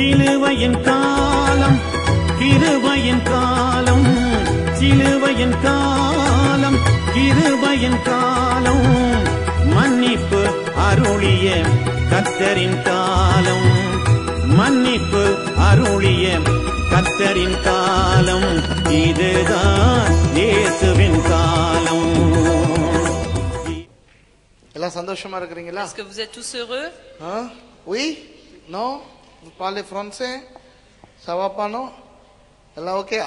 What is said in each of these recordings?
சிலுவையின் காலம் கிருபையின் காலம் சிலுவையின் காலம் கிருபையின் காலம் மன்னிப்பு அருளிய கத்தரின் காலம் மன்னிப்பு அருளிய கத்தரின் காலம் இதுதான் இயேசுவின் காலம் எல்லாம் சந்தோஷமா இருக்கிறீங்களா Est-ce que vous êtes tous heureux Hein? Oui? Non? Vous parlez français? Ça va pas, non? எல்லாம் ஓகேயா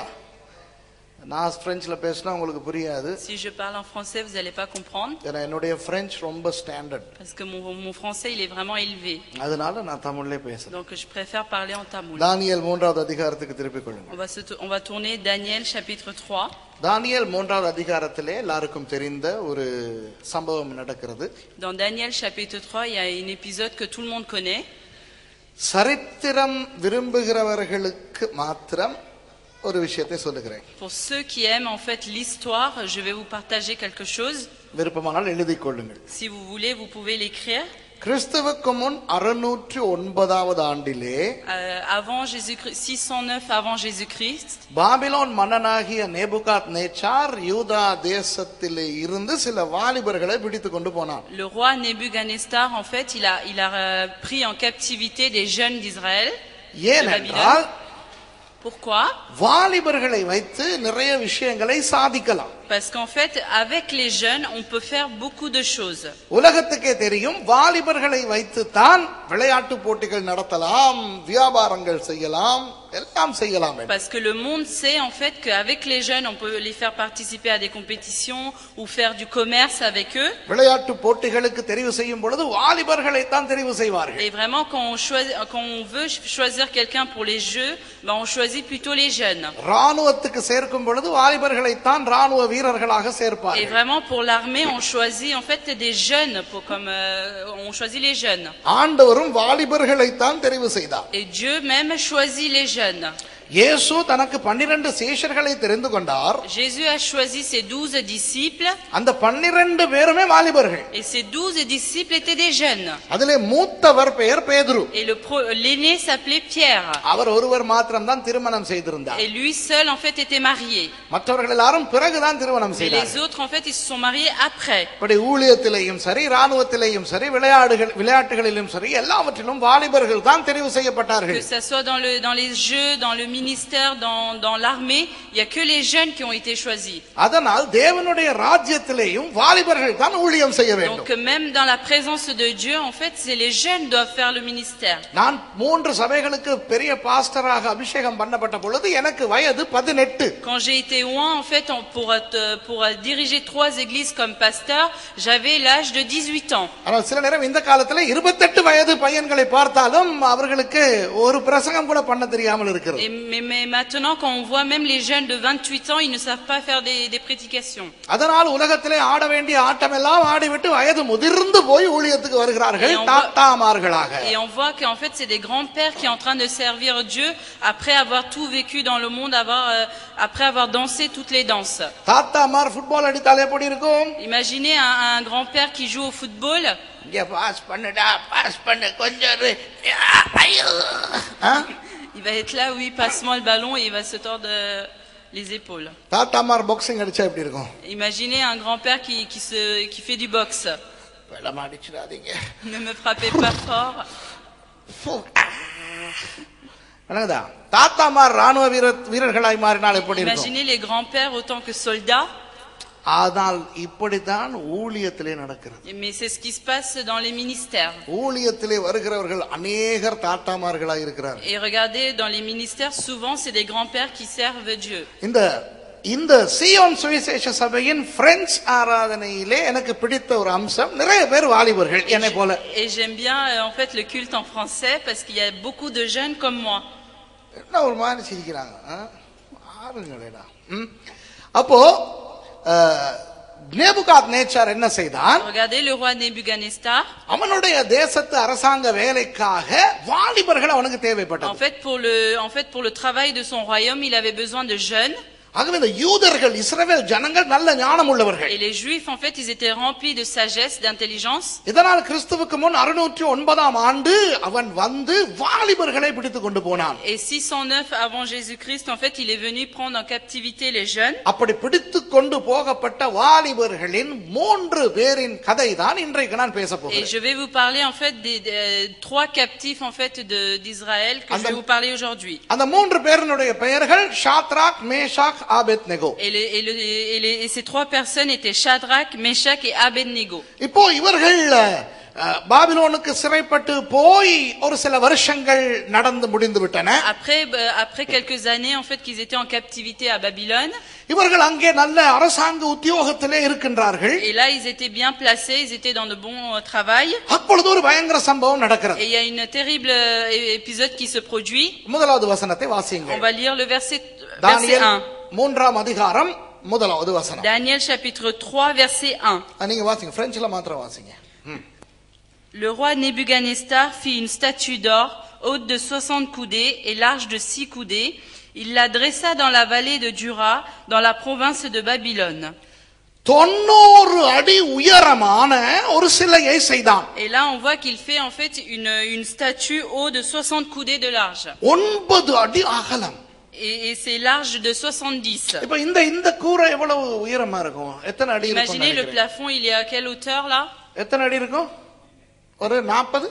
நான் ஃப்ரெஞ்சில் பேசினா உங்களுக்கு புரியாது Si je parle en français, vous n'allez pas comprendre ஏன்னா என்னுடைய ஃப்ரெஞ்ச் ரொம்ப standard parce que mon, mon français il est vraiment élevé. அதனால நான் தமிழ்லே பேசுறேன் Donc je préfère parler en tamoul. தானியல் மூன்றாவது அதிகாரத்துக்கு திருப்பிக் கொள்ளுங்க On va, se tou- on va tourner Daniel chapitre 3. தானியல் மூன்றாவது அதிகாரத்திலே எல்லாருக்கும் தெரிந்த ஒரு சம்பவம் நடக்கிறது Dans Daniel chapitre 3, il y a un épisode que tout le monde connaît. சரித்திரம் விரும்புகிறவர்களுக்கு மாத்திரம் ஒரு விஷயத்தை சொல்லுகிறேன் Pour ceux qui aiment en fait l'histoire, je vais vous partager quelque chose. விருப்பமானால் எழுதிக் கொள்ளுங்கள் Si vous voulez, vous pouvez l'écrire. கிறிஸ்துவுக்கு முன் அறுநூற்றி ஒன்பதாவது ஆண்டிலே Euh, avant Jésus-Christ, 609 avant Jésus-Christ, Babylon மன்னனாகிய நேபுகாத் நேச்சார் யூதா தேசத்திலே இருந்து சில வாலிபர்களை பிடித்து கொண்டு போனான் le roi Nebuchadnezzar, en fait, il a, il a euh, pris en captivité des jeunes d'Israël. ஏனென்றால் Pourquoi வாலிபர்களை வைத்து நிறைய விஷயங்களை சாதிக்கலாம் Parce qu'en fait, avec les jeunes, on peut faire beaucoup de choses. உலகத்துக்கே தெரியும் வாலிபர்களை வைத்து தான் விளையாட்டு போட்டிகள் நடத்தலாம் வியாபாரங்கள் செய்யலாம் எல்லாம் செய்யலாம் என்று. Parce que le monde sait en fait qu'avec les jeunes, on peut les faire participer à des compétitions ou faire du commerce avec eux. விளையாட்டு போட்டிகளுக்கு தெரிவு செய்யும் பொழுது வாலிபர்களை தான் தெரிவு செய்வார்கள் Et vraiment, quand on, choisit, quand on veut choisir quelqu'un pour les jeux, ben on choisit plutôt les jeunes. ராணுவத்துக்கு சேர்க்கும் பொழுது வாலிபர்களை தான் ராணுவ வீரர்களாக Et சேர்ப்பார்கள் vraiment, pour l'armée, on choisit en fait des jeunes, pour, comme euh, on choisit les jeunes. ஆண்டவரும் வாலிபர்களை தான் தெரிவு செய்தார் Et Dieu même choisit les jeunes. இயேசு தனக்கு பன்னிரண்டு சேஷர்களை தெரிந்து கொண்டார் Jésus a choisi ses douze disciples, அந்த பன்னிரண்டு பேருமே வாலிபர்கள் et ces douze disciples étaient des jeunes. அதிலே மூத்தவர் பெயர் பேதுரு Et le pro- l'aîné s'appelait Pierre. அவர் ஒருவர் மாத்திரம்தான் திருமணம் செய்திருந்தார் Et lui seul, en fait, était marié. மற்றவர்கள் எல்லாரும் பிறகுதான் திருமணம் Mais செய்தார் les autres, en fait, ils se sont mariés après. இப்படி ஊழியத்திலேயும் சரி ராணுவத்திலேயும் சரி விளையாடுகள் விளையாட்டுகளிலும் சரி எல்லாவற்றிலும் வாலிபர்கள் தான் தெரிவு Que செய்யப்பட்டார்கள் ce soit dans, le, dans les jeux, dans le ministère, dans, dans l'armée, il n'y a que les jeunes qui ont été choisis. அதனால் தேவனுடைய ராஜ்யத்திலேயும் வாலிபர்கள் தான் ஊழியம் செய்ய வேண்டும் Donc même dans la présence de Dieu, en fait, c'est les jeunes qui doivent faire le ministère. நான் மூன்று சபைகளுக்கு பெரிய பாஸ்டராக அபிஷேகம் பண்ணப்பட்ட பொழுது எனக்கு வயது பதினெட்டு Quand j'ai été loin, en fait, en- pour, être- pour euh, diriger trois églises comme pasteur, j'avais l'âge de 18 ans. ஆனால் சில நேரம் இந்த காலத்துல இருபத்தெட்டு வயது பையன்களை பார்த்தாலும் அவர்களுக்கு ஒரு பிரசங்கம் கூட பண்ண தெரியாமல் இருக்கிறது Et, mais, mais maintenant, quand on voit même les jeunes de 28 ans, ils ne savent pas faire des, des prédications. அதனால் உலகத்திலே ஆட வேண்டிய ஆட்டம் எல்லாம் ஆடிவிட்டு வயது முதிர்ந்து போய் ஊழியத்துக்கு வருகிறார்கள் Et on voit- தாத்தாமார்களாக Et on voit qu'en fait, c'est des grands-pères qui sont en train de servir Dieu après avoir tout vécu dans le monde, avoir, euh, après avoir dansé toutes les danses. தாத்தாமார் football அடித்தால் எப்படி இருக்கும் Imaginez un, un grand-père qui joue au football. இங்க pass பண்ணுடா pass பண்ணு கொஞ்சம் இரு. யா, ஐயோ. ஆ? Il va être là, oui, passe-moi le ballon et il va se tordre euh, les épaules. தாத்தாமார் பாக்ஸிங் அடிச்சா எப்படி இருக்கும் Imaginez un grand-père qui, qui, se, qui fait du boxe. வெள்ளம் அடிச்சிடாதீங்க Ne me frappez pas fort. ஃபு. ஆ. விளங்குதா தாத்தாமார் ராணுவ வீர வீரர்களாய் மாறினால் எப்படி இருக்கும் Imaginez les grands-pères autant que soldats. ஆனால் இப்படித்தான் ஊழியத்திலே நடக்கிறது Mais c'est ce qui se passe dans les ministères. ஊழியத்திலே வருகிறவர்கள் அநேகர் தாத்தாமார்களாய் இருக்கிறார் Et regardez, dans les ministères, souvent, c'est des grands-pères qui servent Dieu. இந்த இந்த சியோன் சுவிசேஷ சபையின் பிரெஞ்சு ஆராதனையிலே எனக்கு பிடித்த ஒரு அம்சம் நிறைய பேர் வாலிபர்கள் என்னை போல Et j'aime bien, euh, en fait, le culte en français parce qu'il y a beaucoup de jeunes comme moi. என்ன ஒரு மாதிரி சிரிக்கிறாங்க ஆ? ஆளுங்களேடா ம். அப்போ நேபுகாத் நேச்சார் என்ன செய்தான் Regardez le roi Nebuchadnezzar. அவனுடைய தேசத்து அரசாங்க வேலைக்காக வாலிபர்கள் அவனுக்கு En தேவைப்பட்டது fait, pour le, en fait, pour le travail de son royaume, il avait besoin de jeunes. ஆகவே இந்த யூதர்கள் இஸ்ரவேல் ஜனங்கள் நல்ல ஞானம் உள்ளவர்கள் Et les Juifs, en fait, ils étaient remplis de sagesse, d'intelligence. இதனால் கிறிஸ்துவுக்கு முன் அறுநூற்றி ஒன்பதாம் ஆண்டு அவன் வந்து வாலிபர்களை பிடித்து கொண்டு போனான் Et 609 avant Jésus-Christ, en fait, il est venu prendre en captivité les jeunes. அப்படி பிடித்து கொண்டு போகப்பட்ட வாலிபர்களின் மூன்று பேரின் கதை தான் இன்றைக்கு நான் பேச Et போகிறேன் je vais vous parler, en fait, des, des- trois captifs, en fait, de- d'Israël que je vais vous parler aujourd'hui. அந்த மூன்று பேரினுடைய பெயர்கள் Shadrach Meshach Abednego Et, les- et le- et les- et ces trois personnes étaient Shadrach, Meshach et Abednego. இப்போ இவர்கள் அஹ், பாபிலோனுக்கு சிறைப்பட்டு போய் ஒரு சில வருஷங்கள் நடந்து முடிந்து விட்டன Après, euh, après quelques années, en fait, qu'ils étaient en captivité à Babylone, இவர்கள் அங்கே நல்ல அரசாங்க உத்தியோகத்திலே இருக்கின்றார்கள் et là, ils étaient bien placés, ils étaient dans de bons euh, travail. அப்பொழுது ஒரு பயங்கர சம்பவம் நடக்கிறது Et il y a une terrible euh, épisode qui se produit. முதலாவது வசனத்தை On வாசியுங்கள் va lire le verset, verset தானியேல் 1. மூன்றாம் அதிகாரம் முதலாவது வசனம் Daniel chapitre 3, verset 1. அஹ், நீங்க வாசிங்க பிரெஞ்சுல மாத்திரம் வாசிங்க Le roi Nebuchadnezzar fit une statue d'or, haute de 60 coudées et large de 6 coudées. Il la dressa dans la vallée de Dura, dans la province de Babylone. தொண்ணூறு அடி உயரமான ஒரு சிலையை செய்தான் Et là, on voit qu'il fait en fait une, une statue haute de 60 coudées de large. ஒன்பது அடி அகலம் Et, et c'est large de 70. இப்ப இந்த இந்த கூரை எவ்வளவு உயரமா இருக்கும் எத்தனை அடி இருக்கும் Imaginez le நினைக்கிறீங்க? plafond, il est à quelle hauteur là எத்தனை அடி இருக்கும் ஒரு நாற்பது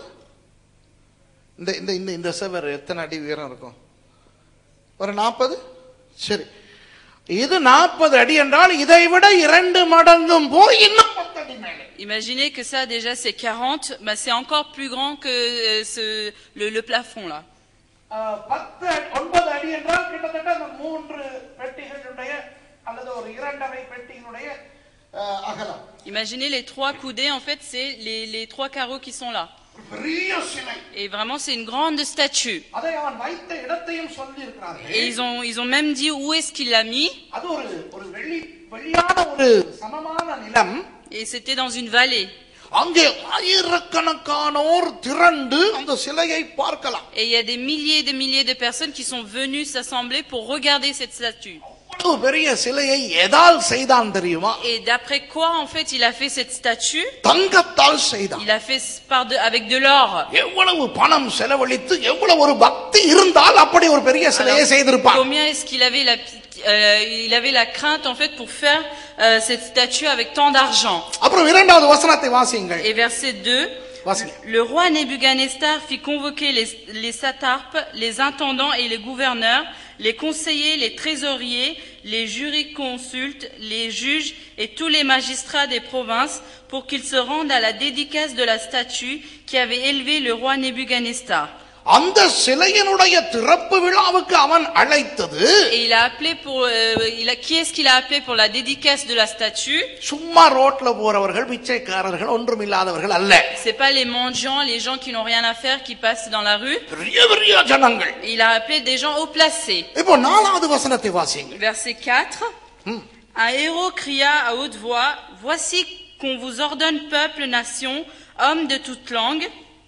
இந்த இந்த இந்த இந்த செவர் எத்தனை அடி உயரம் இருக்கும் ஒரு நாற்பது சரி இது நாற்பது அடி என்றால் இதை விட இரண்டு மடங்கும் போய் இன்னும் பத்து அடி மேலே Imaginez que ça déjà c'est 40, bah, c'est encore plus grand que euh, ce, le, le plafond là. ஆஹ், பத்து அடி- ஒன்பது அடி என்றால் கிட்டத்தட்ட அந்த மூன்று பெட்டிகளுடைய அல்லது ஒரு இரண்டரை பெட்டியினுடைய ஆஹ், அகலம் Imaginez les trois coudées, en fait c'est les, les trois carreaux qui sont là. ஒரு பெரிய சிலை Et vraiment c'est une grande statue. அதை அவன் வைத்த இடத்தையும் சொல்லி Et இருக்கிறார்கள் ils ont, ils ont même dit où est-ce qu'il l'a mis. அது ஒரு ஒரு வெள்ளி வெளியான ஒரு சமமான நிலம் Et c'était dans une vallée. அங்கே ஆயிரக்கணக்கானோர் திரண்டு அந்த சிலையை பார்க்கலாம் Et il y a des milliers et des milliers de personnes qui sont venues s'assembler pour regarder cette statue. அவ்வளவு பெரிய சிலையை எதால் செய்தான் தெரியுமா Et d'après quoi en fait il a fait cette statue தங்கத்தால் செய்தான் Il a fait par de, avec de l'or. எவ்வளவு பணம் செலவழித்து எவ்வளவு ஒரு பக்தி இருந்தால் அப்படி ஒரு பெரிய சிலையை செய்திருப்பான் Combien est-ce qu'il avait la, euh, il avait la crainte en fait pour faire euh, cette statue avec tant d'argent அப்புறம் இரண்டாவது வசனத்தை வாசியுங்கள் Et verset 2. வாசிங்க Le roi Nebuchadnezzar fit convoquer les, les satrapes, les intendants et les gouverneurs, les conseillers, les trésoriers, les jurisconsultes, les juges et tous les magistrats des provinces pour qu'ils se rendent à la dédicace de la statue qui avait élevé le roi Nebuchadnezzar. அந்த சிலையினுடைய திறப்பு விழாவுக்கு அவன் அழைத்தது Et il a appelé pour, euh, il a, qui est-ce qu'il a appelé pour la dédicace de la statue சும்மா ரோட்ல போறவர்கள் பிச்சைக்காரர்கள் ஒன்றுமில்லாதவர்கள் அல்ல C'est pas les mendiants, les gens qui n'ont rien à faire, qui passent dans la rue. பெரிய பெரிய ஜனங்கள் Il a appelé des gens haut placés. இப்போ நாலாவது வசனத்தை வாசிங்க Verset 4. Un héros cria à haute voix, Voici qu'on vous ordonne, peuple, nation, hommes de toute langue.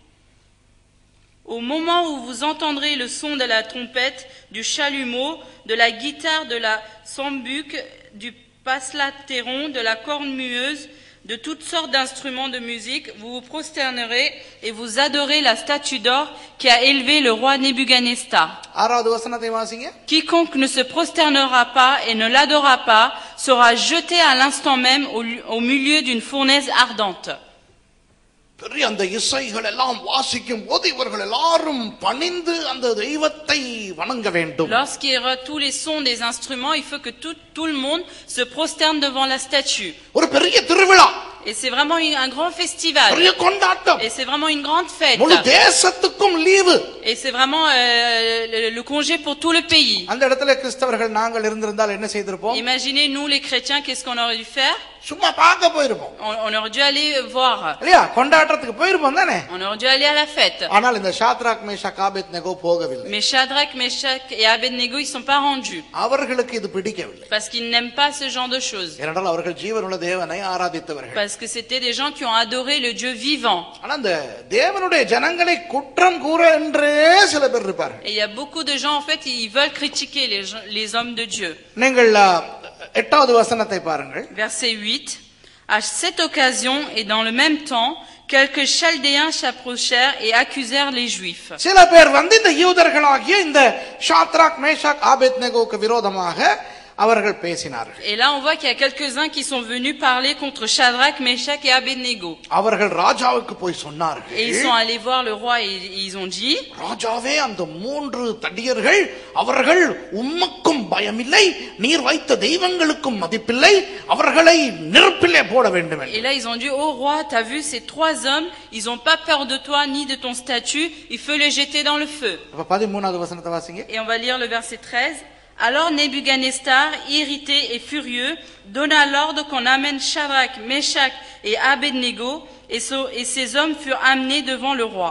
Au moment où vous entendrez le son de la trompette, du chalumeau, de la guitare, de la sambuc, du paslatéron, de la cornemueuse, de toutes sortes d'instruments de musique, vous vous prosternerez et vous adorez la statue d'or qui a élevé le roi Nebuchadnezzar. ஆறாவது வசனத்தை வாசிங்க Quiconque ne se prosternera pas et ne l'adora pas sera jeté à l'instant même au, lu- au milieu d'une fournaise ardente. பெரிய அந்த இசைகள் எல்லாம் வாசிக்கும் போது இவர்கள் எல்லாரும் பணிந்து அந்த தெய்வத்தை வணங்க வேண்டும் Lorsqu'il y aura tous les sons des instruments, il faut que tout, tout le monde se prosterne devant la statue. ஒரு பெரிய திருவிழா Et c'est vraiment une- un grand festival. பெரிய கொண்டாட்டம் Et c'est vraiment une grande fête. முழு தேசத்துக்கும் leave Et c'est vraiment euh, le, le congé pour tout le pays. அந்த இடத்துல கிறிஸ்தவர்கள் நாங்கள் இருந்திருந்தால் என்ன செய்திருப்போம் Imaginez, nous les chrétiens, qu'est-ce qu'on aurait dû faire சும்மா பார்க்க போயிருப்போம் On, on aurait dû aller voir. இல்லையா கொண்டாட்டத்துக்கு போயிருப்போம் தானே On aurait dû aller à la fête. ஆனால் இந்த ஷாத்ராக் மேஷா காபேத் நெகோ போகவில்லை Mais Shadrach, Meshach et Abednego, ils sont pas rendus. அவர்களுக்கு இது பிடிக்கவில்லை Parce qu'ils n'aiment pas ce genre de choses. ஏனென்றால் அவர்கள் ஜீவனுள்ள தேவனை ஆராதித்தவர்கள் Parce que c'était des gens qui ont adoré le Dieu vivant. ஆனா இந்த தேவனுடைய ஜனங்களை குற்றம் கூற என்றே சில பேர் இருப்பார்கள் Et il y a beaucoup de gens, en fait, ils veulent critiquer les, gens- les hommes de Dieu. நீங்கள் ஆ, எட்டாவது வசனத்தை பாருங்கள் Verset 8. À cette occasion et dans le même temps, quelques Chaldéens s'approchèrent et accusèrent les Juifs. சில பேர் வந்து இந்த யூதர்களாகிய இந்த Shadrach Meshach ஆபேத் நெகோக்கு விரோதமாக அவர்கள் பேசினார்கள் Et là, on voit qu'il y a quelques-uns qui sont venus parler contre Shadrach, Meshach et Abednego. அவர்கள் ராஜாவுக்கு போய் Et ils சொன்னார்கள் sont allés voir le roi et ils ont dit, ராஜாவே அந்த மூன்று தடியர்கள் அவர்கள் உம்மக்கும் பயமில்லை நீர் வைத்த தெய்வங்களுக்கும் மதிப்பில்லை அவர்களை நெருப்பிலே போட வேண்டும் என்று. et là ils ont dit, oh roi, t'as vu ces trois hommes, ils ont pas peur de toi ni de ton statut, il faut les jeter dans le feu. அப்ப பதிமூணாவது வசனத்தை வாசிங்க Et on va lire le verset 13. Alors Nebuchadnezzar, irrité et furieux, donna l'ordre qu'on amène Shadrach, Meshach et Abednego, et, so- et ces hommes furent amenés devant le roi.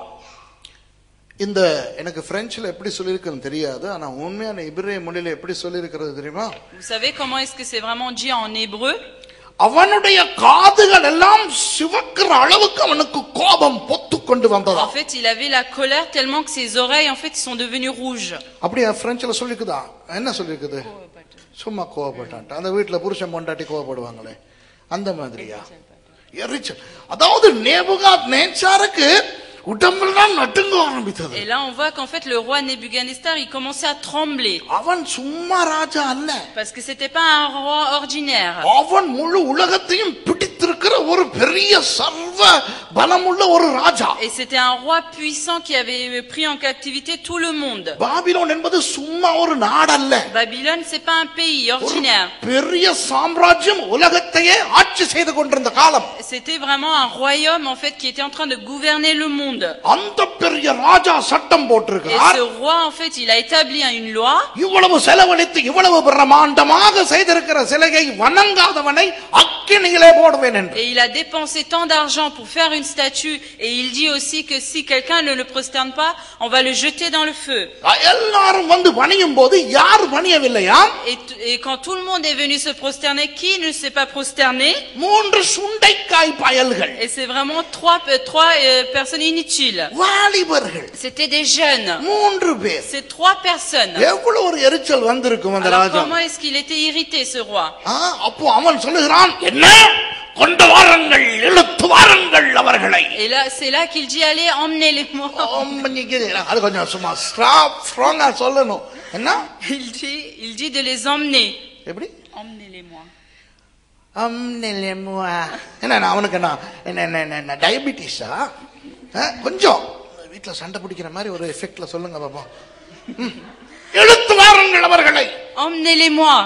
இந்த எனக்கு பிரெஞ்சுல எப்படி சொல்லியிருக்குன்னு தெரியாது ஆனா உண்மையான இபிரே மொழியில எப்படி சொல்லியிருக்கிறது தெரியுமா Vous savez comment est-ce que c'est vraiment dit en hébreu அவனுடைய காதுகள் எல்லாம் சிவக்கிற அளவுக்கு அவனுக்கு கோபம் பொத்து கொண்டு வந்ததா En fait, il avait la colère tellement que ses oreilles, en fait, ils sont devenues rouges. அப்படியா பிரெஞ்சுல சொல்லிருக்குதா என்ன சொல்லிருக்குது சும்மா கோவப்பட்டான் அந்த வீட்டுல புருஷன் பொண்டாட்டி கோவப்படுவாங்களே அந்த மாதிரியா எரிச்சல் அதாவது நேபுகாத் நேச்சாருக்கு உடம்பெல்லாம் நட்டுங்க ஆரம்பித்தது Et là, on voit qu'en fait, le roi Nebuchadnezzar, il commençait à trembler. அவன் சும்மா ராஜா அல்ல Parce que c'était pas un roi ordinaire. அவன் முழு உலகத்தையும் பிடித்திருக்கிற ஒரு பெரிய சர்வ பலமுள்ள ஒரு ராஜா Et c'était un roi puissant qui avait pris en captivité tout le monde. Babylon என்பது சும்மா ஒரு நாடல்ல Babylone, c'est pas un pays ஒரு ordinaire. பெரிய சாம்ராஜ்யம் உலகத்தையே ஆட்சி செய்து கொண்டிருந்த காலம் C'était vraiment un royaume, en fait, qui était en train de gouverner le monde. அந்த பெரிய ராஜா சட்டம் Et போட்டிருக்கிறார் ce roi, en fait, il a établi une loi. இவ்வளவு செலவழித்து இவ்வளவு பிரம்மாண்டமாக செய்திருக்கிற சிலையை வணங்காதவனை அக்கினியிலே போடுவேன் என்று Et il a dépensé tant d'argent pour faire une statue. Et il dit aussi que si quelqu'un ne le prosterne pas, on va le jeter dans le feu. எல்லாரும் வந்து பணியும் போது யார் பணியவில்லையா Et, t- et quand tout le monde est venu se prosterner, qui ne s'est pas prosterné மூன்று சுண்டைக்காய் பயல்கள் Et c'est vraiment trois, euh, trois euh, personnes inutiles. வாலிபர்கள் C'était des jeunes. மூன்று பேர் C'est trois personnes. எவ்வளவு ஒரு எரிச்சல் வந்திருக்கும் அந்த Alors ராஜா comment est-ce qu'il était irrité, ce roi ஆ, அப்போ அவன் சொல்லுகிறான் என்ன கொண்டு வாருங்கள் இழுத்து வாருங்கள் அவர்களை Et là, c'est là qu'il dit, allez, emmenez-les-moi. அம்மனிக்கு அது கொஞ்சம் சும்மா ஸ்ட்ராப் ஸ்ட்ராங்கா சொல்லணும் என்ன Il dit, il dit de les emmener. எப்படி Emmenez-les-moi. அம்னிலெமுவா. என்ன நான் அவனுக்கு என்ன என்ன என்ன என்ன, என்ன டயபிட்டிஸா கொஞ்சம் வீட்டுல சண்டை பிடிக்கிற மாதிரி ஒரு எஃபெக்ட்ல சொல்லுங்க பாப்போம் ம். இழுத்து வாருங்கள் அவர்களை Emmenez-les-moi.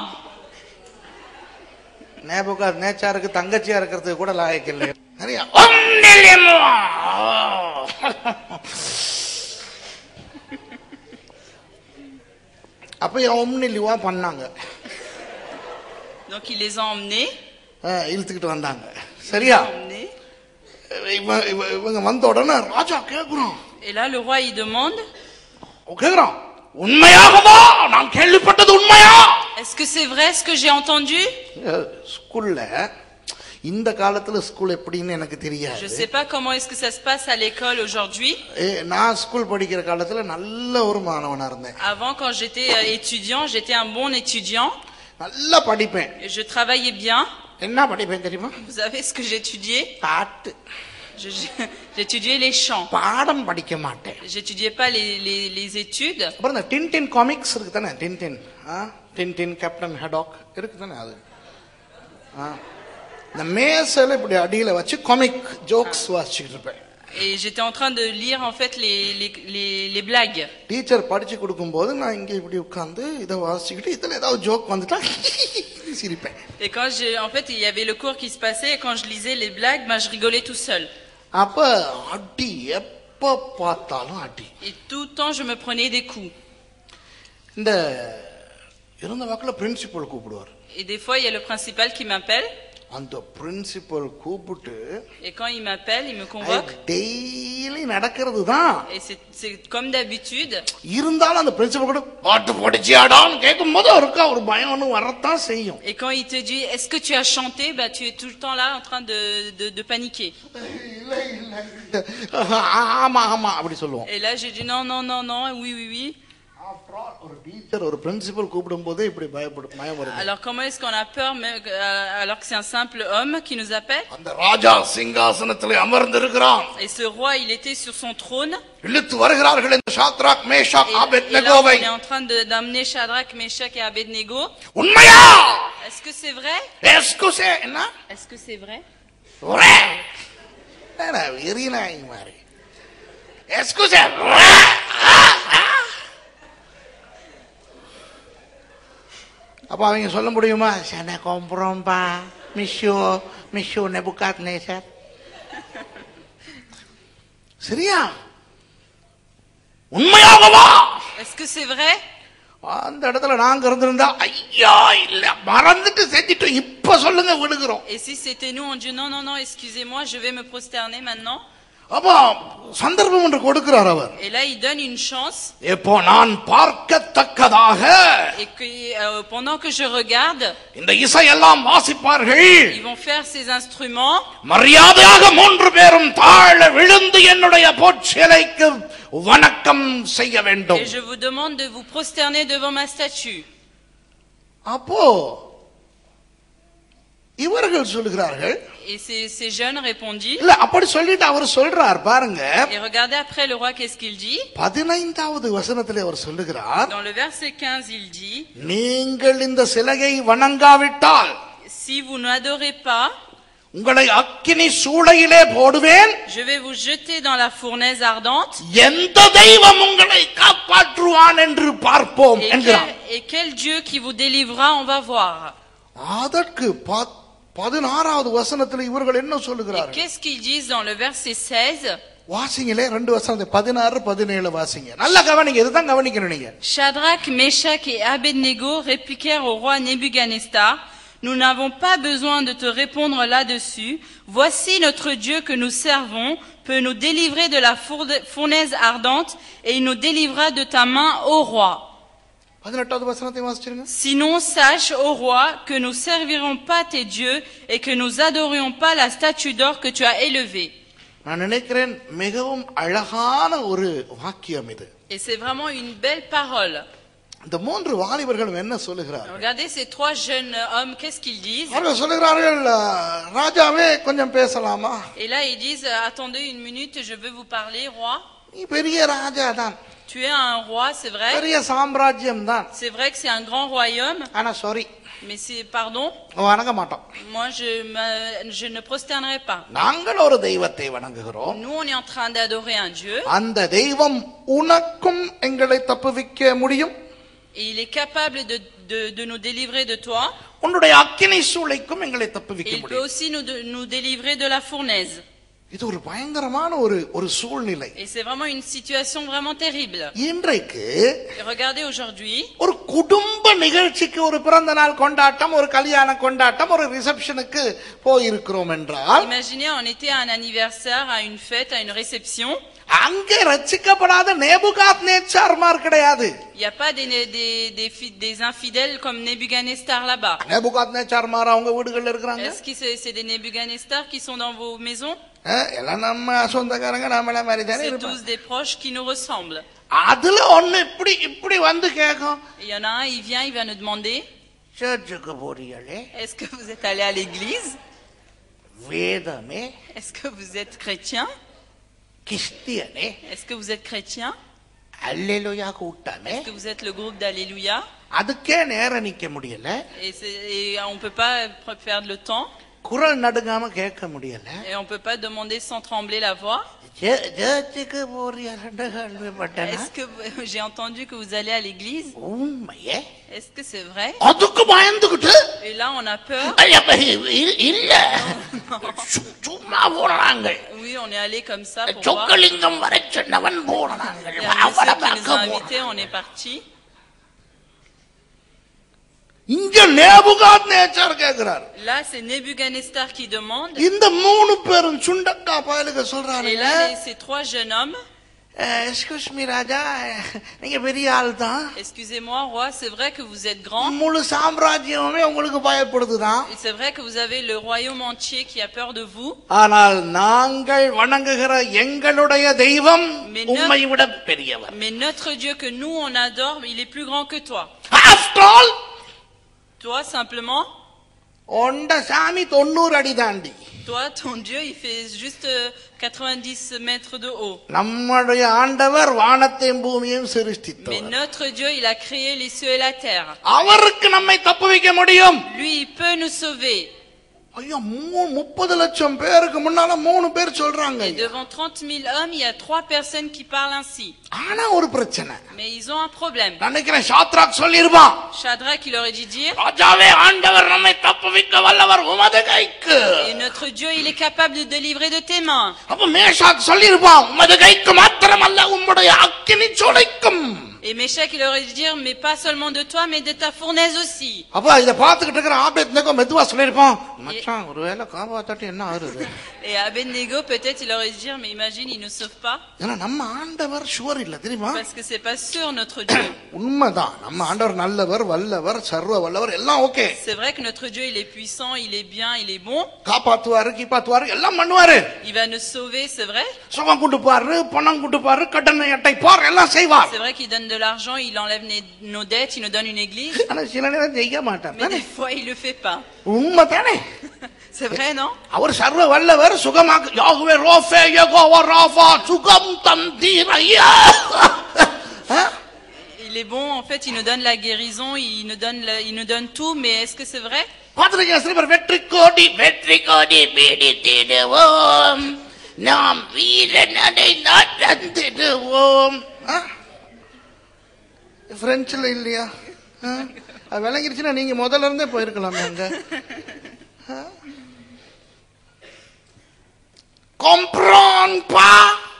நேபுகா நேச்சாருக்கு தங்கச்சியா இருக்கிறதுக்கு கூட லாயக்கு இல்லை சரியா அம்னிலெமுவா. அப்ப ஒம்னிலிவா பண்ணாங்க Donc il les a emmenés. ஆ, இழுத்துக்கிட்டு வந்தாங்க சரியா emmenés. இவ- இவ- இவங்க வந்த உடனே ராஜா கேக்குறோம் Et là, le roi, il demande, கேக்குறான் உண்மையாகவா நான் கேள்விப்பட்டது உண்மையா est-ce que c'est vrai ce que j'ai entendu அஹ், ஸ்கூல்ல இந்த காலத்துல ஸ்கூல் எப்படின்னு எனக்கு Je தெரியாது sais pas comment est-ce que ça se passe à l'école aujourd'hui. ஏ, நான் ஸ்கூல் படிக்கிற காலத்துல நல்ல ஒரு மாணவனா இருந்தேன் Avant, quand j'étais euh, étudiant, j'étais un bon étudiant. நல்லா படிப்பேன் Et je travaillais bien. என்ன படிப்பேன் தெரியுமா Vous savez ce que j'étudiais பாட்டு Je- je- J'étudiais les chants. பாடம் படிக்க மாட்டேன் J'étudiais pas les, les, les études. அப்புறம் இந்த டின்டின் காமிக்ஸ் இருக்கு தானே டின்டின் ஆ டின்டின் கேப்டன் ஹெடாக் இருக்கு தானே அது ஆ இந்த மேசையில இப்படி அடியில வச்சு காமிக் ஜோக்ஸ் வாசிச்சுக்கிட்டு இருப்பேன் Et j'étais en train de lire en fait les, les, les, les blagues. Teacher படிச்சு கொடுக்கும்போது நான் இங்க இப்படி உட்கார்ந்து இதை வாசிச்சுக்கிட்டு இதுல ஏதாவது ஜோக் வந்துட்டா சிரிப்பேன் Et quand j'ai, en fait, il y avait le cours qui se passait et quand je lisais les blagues, ben, je rigolais tout seul. அப்ப அடி எப்ப பார்த்தாலும் அடி Et tout le temps, je me prenais des coups. இந்த இருந்த வாக்குல principal கூப்பிடுவார் Et des fois, il y a le principal qui m'appelle. அந்த பிரின்சிபல் கூப்பிட்டு Et quand il m'appelle, il me convoque. Daily நடக்கிறது தான் Et c'est c'est comme d'habitude. இருந்தாலும் அந்த பிரின்சிபல் கூட பாட்டு படிச்சியாடான்னு கேட்கும் போது அவருக்கு ஒரு பயம் ஒன்று வரத்தான் செய்யும் Et quand il te dit Est-ce que tu as chanté bah, Tu es tout le temps là en train de, de, de paniquer. இல்ல இல்ல ஆமா ஆமா அப்படி சொல்லுவோம் Et là, j'ai dit Non, non, non, non, oui, oui, oui. After all, ஒரு teacher ஒரு principal கூப்பிடும் போதே இப்படி பயப்படும் பயம் வருது Alors, comment est-ce qu'on a peur même, euh, alors que c'est un simple homme qui nous appelle அந்த ராஜா சிங்காசனத்தில் அமர்ந்திருக்கிறான் Et ce roi, il était sur son trône. இழுத்து வருகிறார்கள் இந்த Shadrach Meshach Et, et là, on ஆபேத்நேகோவை est en train de- d'amener Shadrach, Meshach et Abednego. உண்மையா Est-ce que c'est vrai எஸ்குசே என்ன Est-ce que c'est vrai ஒரே. என்னடா வெறிநாய் மாதிரி எஸ்குசே அப்ப அவங்க சொல்ல முடியுமா சென்னை கொம்புறோம்பா மிஷ்யூ மிஷ்யூ நெபுக்காத் நேசர் சரியா உண்மையாகவா Est-ce que c'est vrai அந்த இடத்துல நாங்க இருந்திருந்தா ஐயா இல்ல மறந்துட்டு செஞ்சுட்டு இப்ப சொல்லுங்க விடுகிறோம் Et si c'était nous, on dit Non, non, non, excusez-moi, je vais me prosterner maintenant. அப்போ சந்தர்ப்பம் ஒன்று கொடுக்கிறார் அவர் Et là, il donne une chance. இப்போ நான் பார்க்கத்தக்கதாக Et que euh, pendant que je regarde, இந்த இசையெல்லாம் வாசிப்பார்கள் ils vont faire ces instruments. மரியாதையாக மூன்று பேரும் தாழ விழுந்து என்னுடைய போட்சிலைக்கு வணக்கம் செய்ய வேண்டும் Et je vous demande de vous prosterner devant ma statue. அப்போ இவர்கள் சொல்லுகிறார்கள் Et ces, ces jeunes répondit. இல்ல அப்படி சொல்லிட்டு அவர் சொல்றார் பாருங்க Et regardez après le roi, qu'est-ce qu'il dit பதினைந்தாவது வசனத்திலே அவர் சொல்லுகிறார் Dans le verset 15, il dit நீங்கள் இந்த சிலையை வணங்காவிட்டால் Si vous n'adorez pas, உங்களை அக்கினி சூளையிலே போடுவேன் je vais vous jeter dans la fournaise ardente. எந்த தெய்வம் உங்களை காப்பாற்றுவான் என்று பார்ப்போம் Et என்கிறார் quel, et quel Dieu qui vous délivrera, on va voir. அதற்கு பத்- பதினாறாவது வசனத்தில் இவர்கள் என்ன Et சொல்லுகிறார்கள் qu'est-ce qu'ils disent dans le verset 16 வாசிங்களே ரெண்டு வசனத்தை பதினாறு பதினேழு வாசிங்க நல்லா கவனிங்க இதுதான் கவனிக்கணும் நீங்க Shadrach, Meshach et Abednego répliquèrent au roi Nebuchadnezzar, Nous n'avons pas besoin de te répondre là-dessus. Voici notre Dieu que nous servons peut nous délivrer de la fourde- fournaise ardente et il nous délivrera de ta main, ô roi. பதினெட்டாவது வசனத்தை வாசிச்சிருங்க Sinon, sache, ô roi, que nous servirons pas tes dieux et que nous adorions pas la statue d'or que tu as élevée. நான் நினைக்கிறேன் மிகவும் அழகான ஒரு வாக்கியம் இது Et c'est vraiment une belle parole. இந்த மூன்று வாலிபர்களும் என்ன சொல்லுகிறார்கள் Regardez ces trois jeunes hommes, qu'est-ce qu'ils disent அவர்கள் சொல்லுகிறார்கள் "அஹ், ராஜாவே கொஞ்சம் பேசலாமா Et là, ils disent, attendez une minute, je veux vous parler, roi. நீ பெரிய ராஜா தான் Tu es un roi, c'est vrai. பெரிய சாம்ராஜ்யம் தான் C'est vrai que c'est un grand royaume, ஆனா சாரி mais c'est, pardon, வணங்க மாட்டோம் moi je, me- je ne prosternerai pas. நாங்கள் ஒரு தெய்வத்தை வணங்குகிறோம் Nous, on est en train d'adorer un Dieu அந்த தெய்வம் உனக்கும் எங்களை தப்புவிக்க முடியும் et il est capable de, de, de nous délivrer de toi. உன்னுடைய அக்கினி சூளைக்கும் எங்களை Et தப்புவிக்க il peut முடியும் aussi nous, de- nous délivrer de la fournaise. இது ஒரு பயங்கரமான ஒரு ஒரு சூழ்நிலை Et c'est vraiment une situation vraiment terrible. இன்றைக்கு Et regardez aujourd'hui, ஒரு குடும்ப நிகழ்ச்சிக்கு ஒரு பிறந்த நாள் கொண்டாட்டம் ஒரு கல்யாண கொண்டாட்டம் ஒரு ரிசப்ஷனுக்கு போயிருக்கிறோம் என்றால் imaginez, on était à un anniversaire, à une fête, à une réception. அங்கே ரட்சிக்கப்படாத நேபுகாத் நேச்சார்மார் கிடையாது Il n'y a pas des, des, des, fi- des infidèles comme Nebuchadnezzar là-bas. நேபுகாத் நேச்சார்மார் அவங்க வீடுகள்ல இருக்கிறாங்க Est-ce que c'est c'est des Nebuchadnezzar qui sont dans vos maisons அஹ், எல்லாம் நம்ம சொந்தக்காரங்க நம்மள மாதிரி தானே C'est இருப்பாங்க tous des proches qui nous ressemblent. அதுல ஒண்ணு இப்படி இப்படி வந்து கேட்கும் Et Il y en a un, il vient, il va nous demander சர்ச்சுக்கு போறீங்களே Est-ce que vous êtes allé à l'église வேதமே Est-ce que vous êtes chrétien கிறிஸ்தியனே Est-ce que vous êtes chrétien அல்லேலூயா கூட்டமே Est-ce que vous êtes le groupe d'Alléluia அதுக்கே நேரம் நிக்க முடியல et, c'est- et on ne peut pas pr- perdre le temps குரல் நடுங்காம கேட்க முடியல et on ne peut pas demander sans trembler la voix. சே- சர்ச்சுக்கு போறீங்கன்னு கேள்விப்பட்டேன் Est-ce que vous- j'ai entendu que vous allez à l'église உண்மையே Est-ce que c'est vrai அதுக்கு பயந்துகிட்டு Et là, on a peur. ஐயா, இ- இல்ல சு- சும்மா போறாங்க Oui, on est allé comme ça pour voir. Chockalingam வரை சொன்னவன் போறாங்க Il y a un monsieur qui nous a invités, on est parti. இங்க நேபுகாத் நேச்சார் கேக்குறாரு Là, c'est Nebuchadnezzar qui demande. இந்த மூணு பேரும் சுண்டக்கா பயலுக்கு சொல்றாரு Et là, les- ces trois jeunes hommes, excuse me ராஜா நீங்க பெரிய ஆள் தான் excusez-moi, roi, c'est vrai que vous êtes grand. முழு சாம்ராஜ்யமே உங்களுக்கு பயப்படுதுதான் Et C'est vrai que vous avez le royaume entier qui a peur de vous. ஆனால் நாங்கள் வணங்குகிற எங்களுடைய தெய்வம் Mais ne- உம்மை விட பெரியவர் Mais notre Dieu que nous, on adore, il est plus grand que toi. After all, Toi, simplement, உண்ட சாமி தொண்ணூறு அடி தாண்டி toi, ton Dieu, il fait juste euh, 90 mètres de haut. நம்முடைய ஆண்டவர் வானத்தையும் பூமியையும் Mais சிருஷ்டித்தவர் notre Dieu, il a créé les cieux et la terre. அவருக்கு நம்மை தப்பு வைக்க முடியும் Lui, il peut nous sauver. ஐயோ மூ முப்பது லட்சம் பேருக்கு முன்னால மூணு பேர் சொல்றாங்க Et devant 30 000 hommes, il y a trois personnes qui parlent ainsi. ஆனா ஒரு பிரச்சனை Mais ils ont un problème. நான் நினைக்கிறேன் சாத்ராக் சொல்லிருப்பான் Shadrach, il aurait dû dire, ராஜாவே ஆண்டவர் நம்மை தப்புவிக்க வல்லவர் உமது கைக்கு et notre Dieu, il est capable de délivrer de tes mains. அப்ப மேஷாக் சொல்லிருப்பான் உமது கைக்கு மாத்திரமல்ல உம்முடைய அக்கினி சுளைக்கும் Et Meshach, il aurait dû dire, mais pas seulement de toi, mais de ta fournaise aussi. அப்ப இத பாத்துக்கிட்டு இருக்கிற ஆபேத் நேகோ மெதுவா சொல்லிருப்பான் மச்சான் ஒருவேளை காப்பாத்தாட்டி என்ன ஆகுது Et Abednego, peut-être, il aurait dû dire, mais imagine, il ne sauve pas, ஏன்னா நம்ம ஆண்டவர் சுவர் இல்ல தெரியுமா parce que c'est pas sûr, notre Dieu. உண்மைதான் நம்ம ஆண்டவர் நல்லவர் வல்லவர் சர்வ வல்லவர் எல்லாம் okay C'est vrai que notre Dieu, il est puissant, il est bien, il est bon. காப்பாத்துவாரு கீப்பாத்துவாரு எல்லாம் பண்ணுவாரு Il va nous sauver, c'est vrai. சுகம் கொடுப்பாரு பணம் கொடுப்பாரு கடனை அட்டைப்பார் எல்லாம் செய்வார் C'est vrai qu'il donne de l'argent, il enlève les- nos dettes, il nous donne une église. ஆனா சில நேரம் செய்ய மாட்டார் Mais தானே des fois, il le fait pas. உண்மை தானே C'est vrai, non அவர் சர்வ வல்லவர் சுகமாக்கு யாகுவே ரோஃபே யெகோவா ராஃபா சுகம் தந்தீரையா ஆ? Il est bon, en fait, il nous donne la guérison, il nous donne, le- il nous donne tout, mais est-ce que c'est vrai பார்த்திருக்கீங்க சில பேர் வெற்றி கோடி வெற்றி கோடி பீடித்திடுவோம் நாம் வீரனடை நடந்திடுவோம் பிரெஞ்சில் இல்லையா ஆ? அது விளங்கிருச்சுன்னா நீங்க முதல்ல இருந்தே போயிருக்கலாமே அங்க கொம்ப்ரான் பா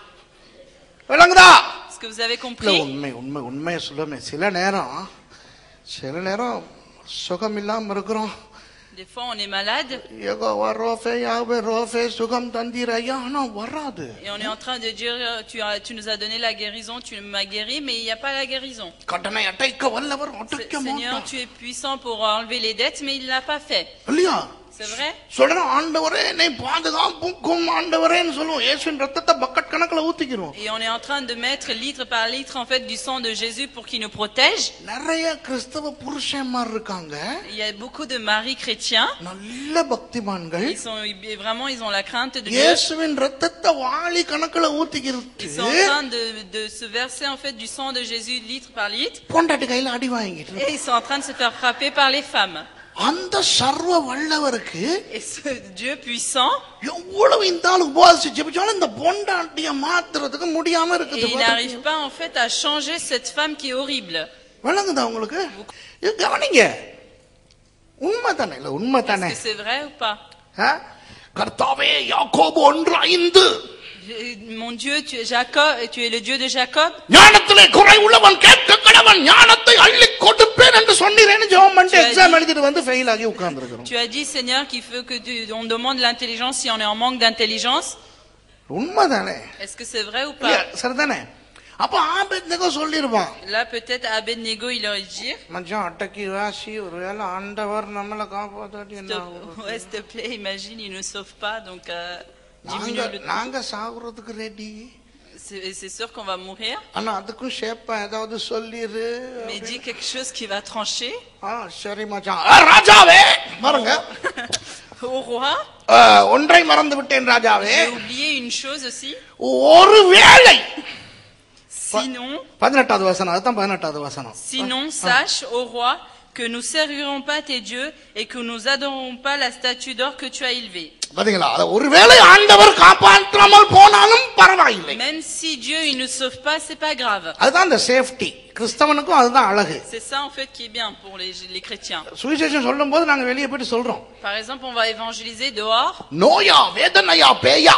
விளங்குதா Est-ce que vous avez இல்ல compris உண்மை உண்மை உண்மையை சொல்லுமே சில நேரம் சில நேரம் சுகம் இல்லாம இருக்கிறோம் Des fois, on est malade Jehovah ரோஃபே யாவே ரோஃபே சுகம் தந்தீரையா ஆனா வராது et on est en train de dire, euh, tu, as- tu nous as donné la guérison, tu m'as guéri, mais il n'y a pas la guérison. கடனை அடைக்க வல்லவர் Se- அடைக்க Seigneur, மாட்டார் tu es puissant pour enlever les dettes, mais il ne l'a pas fait. இல்லையா C'est vrai சொல்றேன் ஆண்டவரே என்னை பாதுகாப்புக்கும் ஆண்டவரேன்னு சொல்லுவோம் இயேசுவின் ரத்தத்தை பக்கெட் கணக்குல ஊத்திக்கிறோம் Et on est en train de mettre litre par litre, en fait, du sang de Jésus pour qu'il nous protège. நிறைய கிறிஸ்தவ புருஷன்மார் இருக்காங்க Il y a beaucoup de maris chrétiens. நல்ல பக்திமான்கள் Ils sont, vraiment, ils ont la crainte de Dieu. இயேசுவின் ரத்தத்தை வாளி கணக்குல ஊத்திக்கிட்டு Ils sont en train de, de se verser, en fait, du sang de Jésus litre par litre. பொண்டாட்டி கையில அடி வாங்கிட்டு Et ils sont en train de se faire frapper par les femmes. அந்த சர்வ வல்லவருக்கு Et ce Dieu puissant, எவ்வளவு இந்த ஆளு உபவாசிச்சு ஜெபிச்சாலும் இந்த பொண்டாட்டிய மாத்துறதுக்கு முடியாம et இருக்குது il n'arrive pas, en fait, à changer cette femme qui est horrible. விளங்குதா உங்களுக்கு இது கவனிங்க உண்மை தானே இல்ல உண்மை Est-ce தானே que c'est vrai ou pas ஆ? கர்த்தாவே யாக்கோபு ஒன்று ஐந்து Je- Mon Dieu, tu es Jacob, et tu es le Dieu de Jacob. ஞானத்திலே குறை உள்ளவன் கேட்க கடவன் ஞானத்தை அள்ளி கொடுப்பேன் என்று சொன்னீரேன்னு ஜெபம் பண்ணிட்டு சரி. எக்ஸாம் எழுதிட்டு வந்து ஃபெயில் ஆகி உட்கார்ந்துருக்கிறோம் Tu as dit, Seigneur, qu'il faut que tu, on demande l'intelligence si on est en manque d'intelligence. உண்மை தானே Est-ce que c'est vrai ou இல்லையா? pas சரிதானே அப்ப ஆபத்னேகோ சொல்லிருப்பான் Là, peut-être Abednego, il aurait dû dire, மச்சான் அட்டக்கி வாசி ஒருவேளை ஆண்டவர் நம்மளை காப்பாத்தாட்டி s'il என்ன te- ஆகும்? ouais, s'il te plaît, imagine, il ne sauve pas, donc euh, நாங்க diminue le நாங்க சாகுறதுக்கு ready C'est c'est sûr qu'on va mourir, ஆனா அதுக்கும் ஷேப்பா ஏதாவது சொல்லிரு mais dis quelque chose qui va trancher. ஆ, சரி மச்சான் ஆ, ராஜாவே பாருங்க Au roi, ஆ, ஒன்றை மறந்து விட்டேன் ராஜாவே j'ai oublié une chose aussi. ஒரு வேளை Sinon, பதினெட்டாவது வசனம் அதுதான் பதினெட்டாவது வசனம் sinon, sache, au roi, que nous servirons pas tes dieux et que nous adorerons pas la statue d'or que tu as élevée. பாத்தீங்களா அத ஒருவேளை ஆண்டவர் காப்பாற்றாமல் போனாலும் பரவாயில்லை Même si Dieu il ne sauve pas, c'est pas grave. அதுதான் இந்த safety கிறிஸ்தவனுக்கும் அதுதான் அழகு C'est ça en fait qui est bien pour les, les chrétiens. சுவிசேஷம் சொல்லும் போது நாங்க வெளியே போயிட்டு சொல்றோம் Par exemple, on va évangéliser dehors நோயா வேதனையா பேயா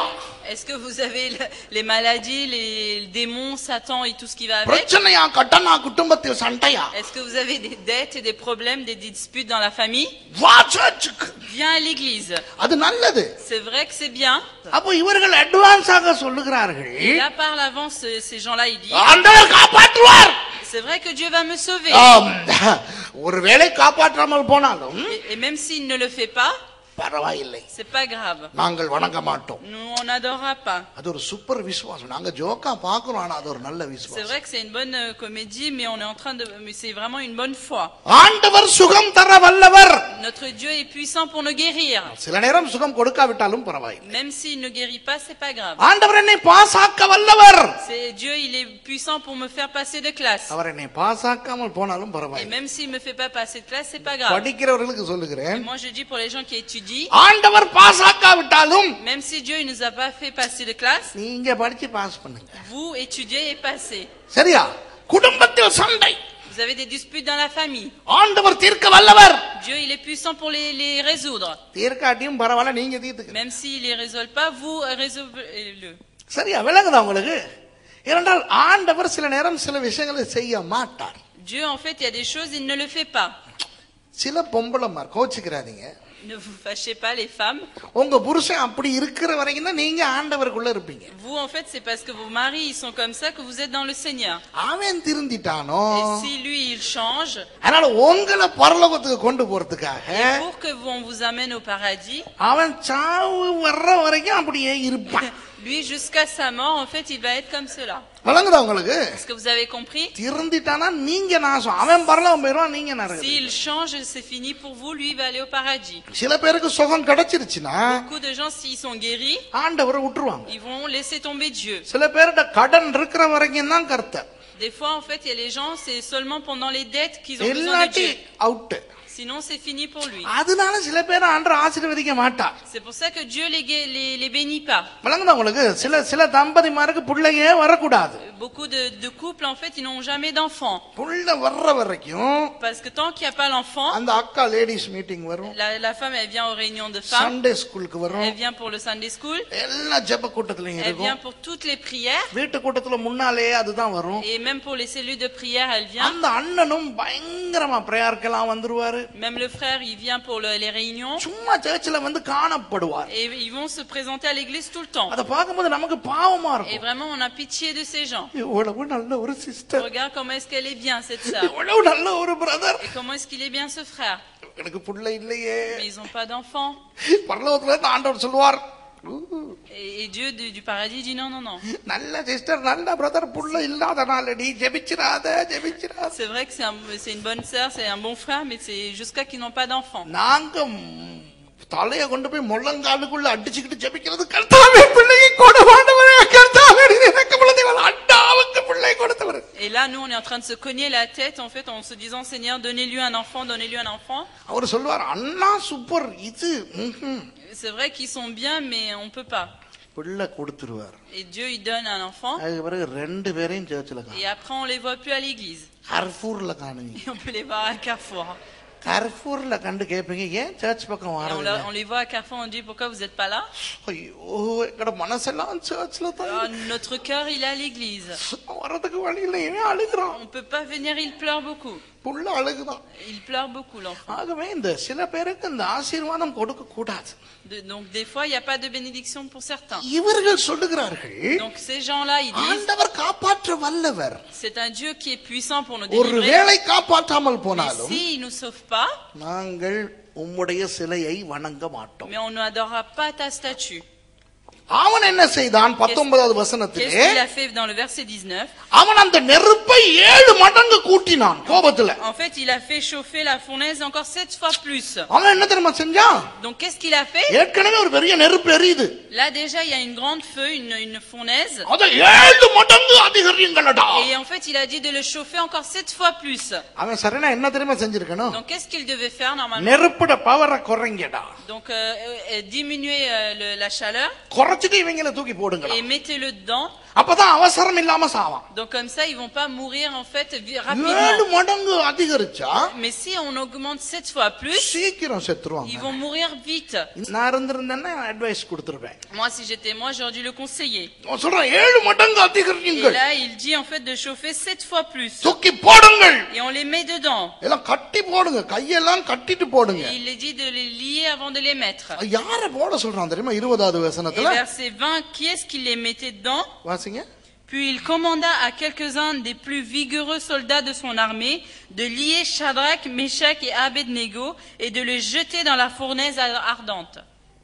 Est-ce que vous avez le- les maladies, les démons, Satan et tout ce qui va avec பிரச்சனையா கட்டணா குடும்பத்தில் சண்டையா Est-ce que vous avez des dettes et des problèmes, des disputes dans la famille வா சர்ச்சுக்கு Viens à l'église. அது நல்லது C'est vrai que c'est bien. அப்போ இவர்கள் அட்வான்ஸாக சொல்லுகிறார்கள் Et là, par l'avance, ce- ces gens-là, ils disent, ஆண்டவர் காப்பாற்றுவார் c'est vrai que Dieu va me sauver. ஆம். ஒருவேளை காப்பாற்றாமல் போனாலும் Et, et même s'il ne le fait pas, பரவாயில்லை c'est pas grave. நாங்கள் வணங்க மாட்டோம் Nous, on n'adorera pas. அது ஒரு சூப்பர் விசுவாசம் நாங்க ஜோக்கா பாக்குறோம் ஆனா அது ஒரு நல்ல C'est விசுவாசம் vrai que c'est une bonne euh, comédie, mais on est en train de, mais c'est vraiment une bonne foi. ஆண்டவர் சுகம் தர வல்லவர் Notre Dieu est puissant pour nous guérir. சில நேரம் சுகம் கொடுக்காவிட்டாலும் பரவாயில்லை Même s'il ne guérit pas, c'est pas grave. ஆண்டவர் என்னை பாசாக்க வல்லவர் C'est Dieu, il est puissant pour me faire passer de classe. அவர் என்னை பாசாக்காமல் போனாலும் Et பரவாயில்லை même s'il me fait pas passer de classe, c'est pas grave. படிக்கிறவர்களுக்கு Et சொல்லுகிறேன் moi, je dis pour les gens qui étudient, ஆண்டவர் பாசாக்காவிட்டாலும் même si Dieu ne nous a pas fait passer de classe, நீங்க படிச்சு pass பண்ணுங்க vous étudiez et passez. சரியா குடும்பத்தில் சண்டை Vous avez des disputes dans la famille. ஆண்டவர் தீர்க்க வல்லவர் Dieu, il est puissant pour les, les résoudre. தீர்க்காட்டியும் பரவாயில்ல நீங்க தீர்த்துக்க Même s'il les résolve pas, vous euh, résolvez-le. சரியா விளங்குதா உங்களுக்கு ஏனென்றால் ஆண்டவர் சில நேரம் சில விஷயங்களை செய்ய மாட்டார் Dieu, en fait, il y a des choses, il ne le fait pas. சில பொம்பளைமார் கோச்சுக்கிறாதீங்க Ne vous fâchez pas, les femmes. உங்க புருஷன் அப்படி இருக்கிற வரைக்கும் தான் நீங்க ஆண்டவருக்குள்ள இருப்பீங்க Vous, en fait, c'est parce que vos maris, ils sont comme ça que vous êtes dans le Seigneur. அவன் திருந்திட்டானோ Et si lui, il change, அதனால உங்களை பரலோகத்துக்கு கொண்டு போறதுக்காக et pour que vous- on vous amène au paradis, அவன் சாவு வர்ற வரைக்கும் அப்படியே இருப்பான் lui, jusqu'à sa mort, en fait, il va être comme cela. விளங்குதா உங்களுக்கு Est-ce que vous avez compris திருந்திட்டானா நீங்க நாசம் அவன் பரலோகம் போயிடுவான் நீங்க நரகம் S'il change, c'est fini pour vous, lui, il va aller au paradis. சில பேருக்கு சுகம் கிடைச்சிருச்சுன்னா Beaucoup de gens, s'ils sont guéris, ஆண்டவரை விட்டுருவாங்க ils vont laisser tomber Dieu. சில பேர்கிட்ட கடன் இருக்கிற வரைக்கும் தான் கர்த்தர் Des fois, en fait, il y a les gens, c'est seulement pendant les dettes qu'ils ont besoin de இல்லாட்டி Dieu. Out Sinon, c'est fini pour lui. அதனால சில பேர் ஆண்டர் ஆசீர்வதிக்க மாட்டார் C'est pour ça que Dieu les, gai- les, les bénit pas. விளங்குதா உங்களுக்கு சில சில தம்பதிமாருக்கு பிள்ளையே வரக்கூடாது Beaucoup de, de couples, en fait, ils n'ont jamais d'enfants. புள்ள வர்ற வரைக்கும் Parce que tant qu'il n'y a pas l'enfant, அந்த அக்கா லேடிஸ் மீட்டிங் வரும் la, la femme, elle vient aux réunions de femmes, Sunday ஸ்கூலுக்கு வரும் elle vient pour le Sunday school, எல்லா ஜெப கூட்டத்திலையும் elle vient இருக்கும் pour toutes les prières, வீட்டு கூட்டத்துல முன்னாலே அதுதான் வரும் et même pour les cellules de prière, elle vient. அந்த அண்ணனும் பயங்கரமா பிரேயர்க்கெல்லாம் வந்துருவாரு Même le frère, il vient pour le- les réunions, சும்மா சர்ச்சில் வந்து காணப்படுவார் et ils vont se présenter à l'église tout le temps. அதை பார்க்கும்போது நமக்கு பாவமா Et இருக்கும் vraiment, on a pitié de ces gens. இவ்வளவு நல்ல ஒரு sister Regarde comment est-ce qu'elle est bien, cette sœur. இவ்வளவு நல்ல ஒரு brother Et comment est-ce qu'il est bien, ce frère. எனக்கு புள்ள இல்லையே Mais ils n'ont pas d'enfants. பரலோகத்துல இருந்து ஆண்டவர் சொல்லுவார் "ஊ, Et, et Dieu du, du paradis dit non, non, non. நல்ல சிஸ்டர் நல்ல பிரதர் புள்ள இல்லாத நாளடி ஜெபிச்சிராத ஜெபிச்சிராத C'est vrai que c'est un- c'est une bonne sœur, c'est un bon frère, mais c'est jusqu'à qu'ils n'ont pas d'enfants. நாங்க ம், தலைய கொண்டு போய் முள்ளங்காலுக்குள்ள அடிச்சுக்கிட்டு ஜெபிக்கிறது கர்த்தாவே பிள்ளையை கொடுவாண்டவரே கர்த்தாவே எனக்கு குழந்தை அண்டாவுக்கு பிள்ளை கொடுத்தவர் Et là, nous, on est en train de se cogner la tête, en fait, en se disant, Seigneur, donnez-lui un enfant, donnez-lui un enfant. அவர் சொல்லுவார் அண்ணா சூப்பர் இது ம்ஹும்." C'est vrai qu'ils sont bien, mais on peut pas. பிள்ளை கொடுத்துருவார் Et Dieu, il donne un enfant, அதுக்கு பிறகு ரெண்டு பேரையும் சேர்ச்சில் et après, on les voit plus à l'église. கர்ஃபூர்ல காணுவீங்க Et on peut les voir à Carrefour. கர்ஃபூர்ல கண்டு கேட்பீங்க ஏன் சர்ச் பக்கம் Et on, வரல leur- on les voit à Carrefour, on dit, pourquoi vous n'êtes pas là ஐயோ எங்கட மனசெல்லாம் சர்ச்ல தான் Ah, Notre cœur, il est à l'église. வர்றதுக்கு வழி இல்லை ஏன் அழுகுறான் On peut pas venir, il pleure beaucoup. புள்ள அழுகுதான் Il pleure beaucoup, l'enfant. ஆகவே இந்த சில பேருக்கு இந்த ஆசீர்வாதம் கொடுக்க கூடாது De- donc, des fois, il n'y a pas de bénédiction pour certains. இவர்கள் சொல்லுகிறார்கள் Donc, ces gens-là, ils disent, ஆண்டவர் காப்பாற்ற வல்லவர் c'est un Dieu qui est puissant pour nous ஒரு délivrer. வேளை காப்பாற்றாமல் Mais போனாலும் s'il ne nous sauve pas, நாங்கள் உம்முடைய சிலையை வணங்க மாட்டோம் mais on n'adorera pas ta statue. அவன் என்ன செய்தான் பத்தொன்பதாவது Qu'est-ce வசனத்திலே qu'il a fait dans le verset 19 அவன் அந்த நெருப்பை ஏழு மடங்கு கூட்டினான் கோபத்துல En fait, il a fait chauffer la fournaise encore sept fois plus. அவன் என்ன தெரியுமா செஞ்சான் Donc, qu'est-ce qu'il a fait ஏற்கனவே ஒரு பெரிய நெருப்பு எரியுது Là, déjà, il y a une grande feu, une, une fournaise. அதை ஏழு மடங்கு அதிகரிங்களடா Et en fait, il a dit de le chauffer encore sept fois plus. அவன் சரினா என்ன தெரியுமா செஞ்சிருக்கணும் Donc, qu'est-ce qu'il devait faire normalement நெருப்புட பவரை குறைங்கடா Donc, euh, euh, diminuer euh, le- la chaleur. குறைச்சு வச்சுட்டு இவங்கள தூக்கி போடுங்க et mettez-le dedans. அப்பதான் அவசரம் இல்லாம சாவான் Donc comme ça, ils vont pas mourir en fait vi- ஏழு rapidement. மடங்கு அதிகரிச்சா Mais si on augmente sept fois plus, சீக்கிரம் ils செத்துருவாங்க vont mourir vite. நான் இருந்திருந்தேன்னா அட்வைஸ் கொடுத்துருப்பேன் Moi, si j'étais moi, j'aurais dû le conseiller. அவன் சொல்றான் ஏழு மடங்கு Et அதிகரிக்குங்கள் là, il dit en fait de chauffer sept fois plus. தூக்கி போடுங்கள் Et on les met dedans. எல்லாம் கட்டி போடுங்க கையெல்லாம் கட்டிட்டு போடுங்க Et il est dit de les lier avant de les mettre. யார போட சொல்றான் தெரியுமா இருபதாவது Et வசனத்துல verset 20, qui est-ce qui les mettait dedans வாசிங்க Puis il commanda à quelques-uns des plus vigoureux soldats de son armée de lier Shadrach, Meshach et Abednego et de les jeter dans la fournaise ardente.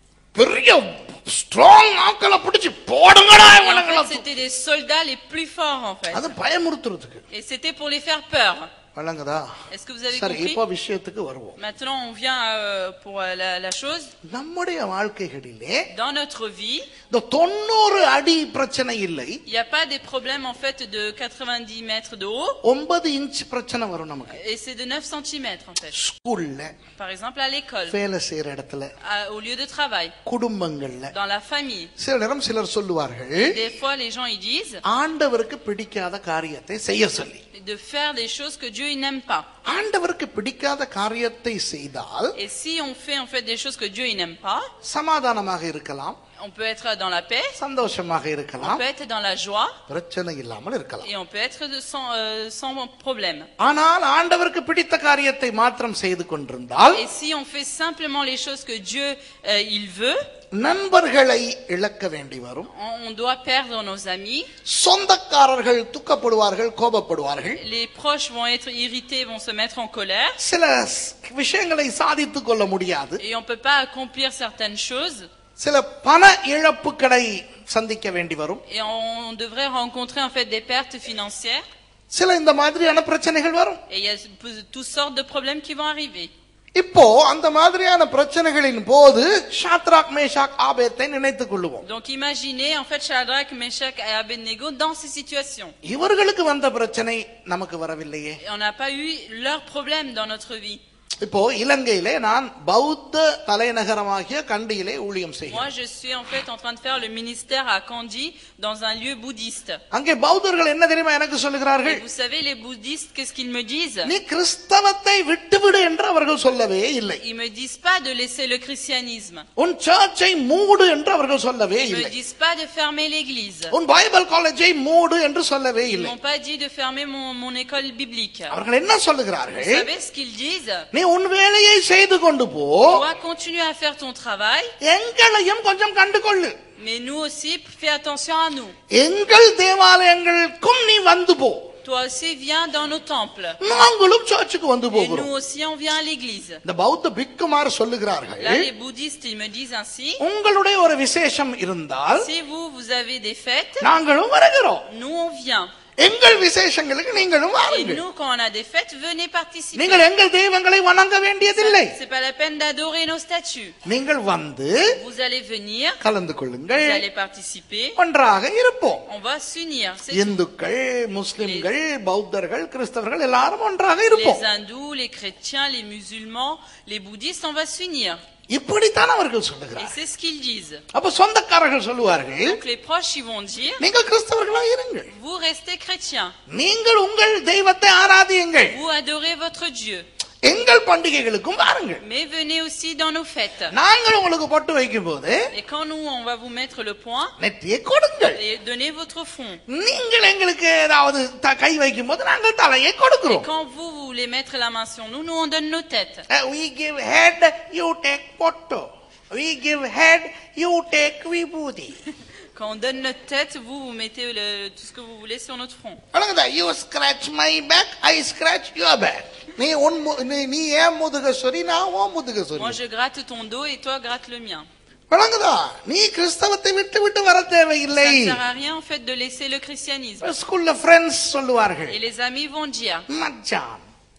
பெரிய strong ஆக்களை பிடிச்சு போடுங்கடா Et en இவனுங்களை fait, c'était des soldats les plus forts en fait. அது பயமுறுத்துறதுக்கு Et c'était pour les faire peur. வழங்குதா Est-ce que vous avez சரி compris இப்ப விஷயத்துக்கு வருவோம் Maintenant, on vient euh, pour euh, la, la chose. நம்முடைய வாழ்க்கைகளிலே Dans notre vie, இந்த தொண்ணூறு அடி பிரச்சனை இல்லை il n'y a pas des problèmes en fait de 90 mètres de haut, ஒன்பது இன்ச் பிரச்சனை வரும் நமக்கு et c'est de 9 cm en fait. ஸ்கூல்ல Par exemple, à l'école, வேலை செய்யற இடத்துல à- au lieu de travail, குடும்பங்கள்ல dans la famille. சில நேரம் சிலர் சொல்லுவார்கள் Des fois, les gens ils disent ஆண்டவருக்கு பிடிக்காத காரியத்தை செய்ய சொல்லி de faire des choses que Dieu il n'aime pas. ஆண்டவருக்கு பிடிக்காத காரியத்தை செய்தால் Et si on fait en fait des choses que Dieu il n'aime pas, சமாதானமாக இருக்கலாம் on peut être dans la paix, சந்தோஷமாக on இருக்கலாம் peut être dans la joie, பிரச்சனை இல்லாமல் இருக்கலாம் et on peut être de- sans, euh, sans problème. ஆனால் ஆண்டவருக்கு பிடித்த காரியத்தை மாத்திரம் செய்து கொண்டிருந்தால் Et si on fait simplement les choses que Dieu euh, il veut, நண்பர்களை இழக்க வேண்டி வரும் on, on doit perdre nos amis. சொந்தக்காரர்கள் துக்கப்படுவார்கள் கோபப்படுவார்கள் Les proches vont être irrités, vont se mettre en colère, சில ஸ்- விஷயங்களை சாதித்துக் கொள்ள முடியாது et on peut pas accomplir certaines choses. சில பண இழப்புகளை சந்திக்க வேண்டி வரும் Et on devrait rencontrer en fait des pertes financières. சில இந்த மாதிரியான பிரச்சனைகள் வரும் Et il y a toutes sortes de problèmes qui vont arriver. இப்போ அந்த மாதிரியான பிரச்சனைகளின் போது ஷாத்ராக் மேஷாக் ஆபேத்தை நினைத்துக் கொள்ளுவோம் Donc imaginez en fait Shadrach, Meshach et Abednego dans ces situations. இவர்களுக்கு வந்த பிரச்சனை நமக்கு வரவில்லையே Et on n'a pas eu leurs problèmes dans notre vie. இப்போ இலங்கையிலே நான் பௌத்த தலைநகரமாகிய கண்டியிலே ஊழியம் Moi, செய்கிறேன் je suis en fait en train de faire le ministère à Kandy dans un lieu bouddhiste. அங்கே பௌத்தர்கள் என்ன தெரியுமா எனக்கு Et சொல்லுகிறார்கள் vous savez, les bouddhistes, qu'est-ce qu'ils me disent நீ கிறிஸ்தவத்தை விட்டுவிடு என்று அவர்கள் சொல்லவே இல்லை Ils me disent pas de laisser le christianisme. உன் சர்ச்சை மூடு என்று அவர்கள் சொல்லவே Ils me இல்லை disent pas de fermer l'église. உன் பைபிள் காலேஜை மூடு என்று சொல்லவே Ils இல்லை m'ont pas dit de fermer mon, mon école biblique. அவர்கள் என்ன Vous சொல்லுகிறார்கள் savez ce qu'ils disent நீ உன் வேலையை செய்து கொண்டு போ Tu dois continuer à faire ton travail, எங்களையும் கொஞ்சம் கண்டு கொள்ளு mais nous aussi, fais attention à nous. எங்கள் தேவாலயங்களுக்கும் நீ வந்து போ Toi aussi, viens dans nos temples. நாங்களும் சர்ச்சுக்கு வந்து Et போகிறோம் nous aussi, on vient à l'église. இந்த பௌத்த பிக்குமார் சொல்லுகிறார்கள் Là, les bouddhistes, ils me disent ainsi. உங்களுடைய ஒரு விசேஷம் இருந்தால் Si vous, vous avez des fêtes, நாங்களும் வருகிறோம் nous, on vient. எங்கள் விசேஷங்களுக்கு நீங்களும் Et வாருங்கள் nous, quand on a des fêtes, venez participer. நீங்கள் எங்கள் தெய்வங்களை வணங்க வேண்டியதில்லை C'est pas la peine d'adorer nos statues. நீங்கள் வந்து Vous allez venir, கலந்து vous கொள்ளுங்கள் allez participer, ஒன்றாக இருப்போம் on va s'unir. C'est tout. இந்துக்கள் முஸ்லிம்கள் பௌத்தர்கள் கிறிஸ்தவர்கள் எல்லாரும் ஒன்றாக இருப்போம் Les hindous, les chrétiens, les musulmans, les bouddhistes, on va s'unir. இப்படித்தான் அவர்கள் Et சொல்லுகிறார் c'est ce qu'ils disent. அப்ப சொந்தக்காரர்கள் சொல்லுவார்கள் Donc les proches, ils vont dire, நீங்கள் கிறிஸ்தவர்களா இருங்கள் vous restez chrétiens, நீங்கள் உங்கள் தெய்வத்தை ஆராதியுங்கள் vous adorez votre Dieu, எங்கள் பண்டிகைகளுக்கும் வாருங்கள் mais venez aussi dans nos fêtes. நாங்கள் உங்களுக்கு பொட்டு வைக்கும் போது Et quand nous, on va vous mettre le point, நெற்றியை கொடுங்கள் et donnez votre front. நீங்கள் எங்களுக்கு ஏதாவது த- கை வைக்கும் போது நாங்கள் தலையை Et கொடுக்கிறோம் quand vous, vous voulez mettre la main sur nous, nous, on donne nos têtes. Uh, we give head, you take photo. We give head, you take vibhuti. Quand on donne notre tête, vous, vous mettez le- tout ce que vous voulez sur notre front. வணங்குதா you scratch my back, I scratch your back. நீ உன் மு- நீ நீ ஏன் முதுக சொறி நான் உன் முதுக Moi, சொறி je gratte ton dos et toi, gratte le mien. வணங்குதா நீ கிறிஸ்தவத்தை விட்டு விட்டு வர Ça தேவையில்லை ne sert à rien, en fait, de laisser le christianisme. ஸ்கூல்ல ஃப்ரெண்ட்ஸ் சொல்லுவார்கள் Et les amis vont dire, மச்சான்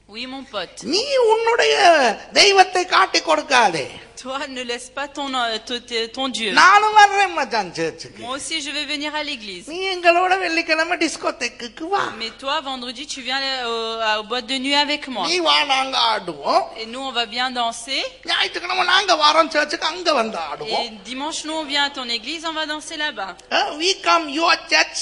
Oui, mon pote. நீ உன்னுடைய தெய்வத்தை காட்டி கொடுக்காதே Toi, ne laisse pas ton, euh, ton, ton Dieu. நானும் வர்றேன் மச்சான் சேர்ச்சுக்கு Moi aussi, je vais venir à l'église. நீ எங்களோட வெள்ளிக்கிழமை டிஸ்கோதெக்கு வா Mais toi, vendredi, tu viens euh, au, à- aux boîtes de nuit avec moi. நீ வா நாங்க ஆடுவோம் Et nous, on va bien danser. ஞாயிற்றுக்கிழமை நாங்க வரோம் சேர்ச்சுக்கு அங்க வந்து ஆடுவோம் Et dimanche, nous, on vient à ton église, on va danser là-bas. We come your church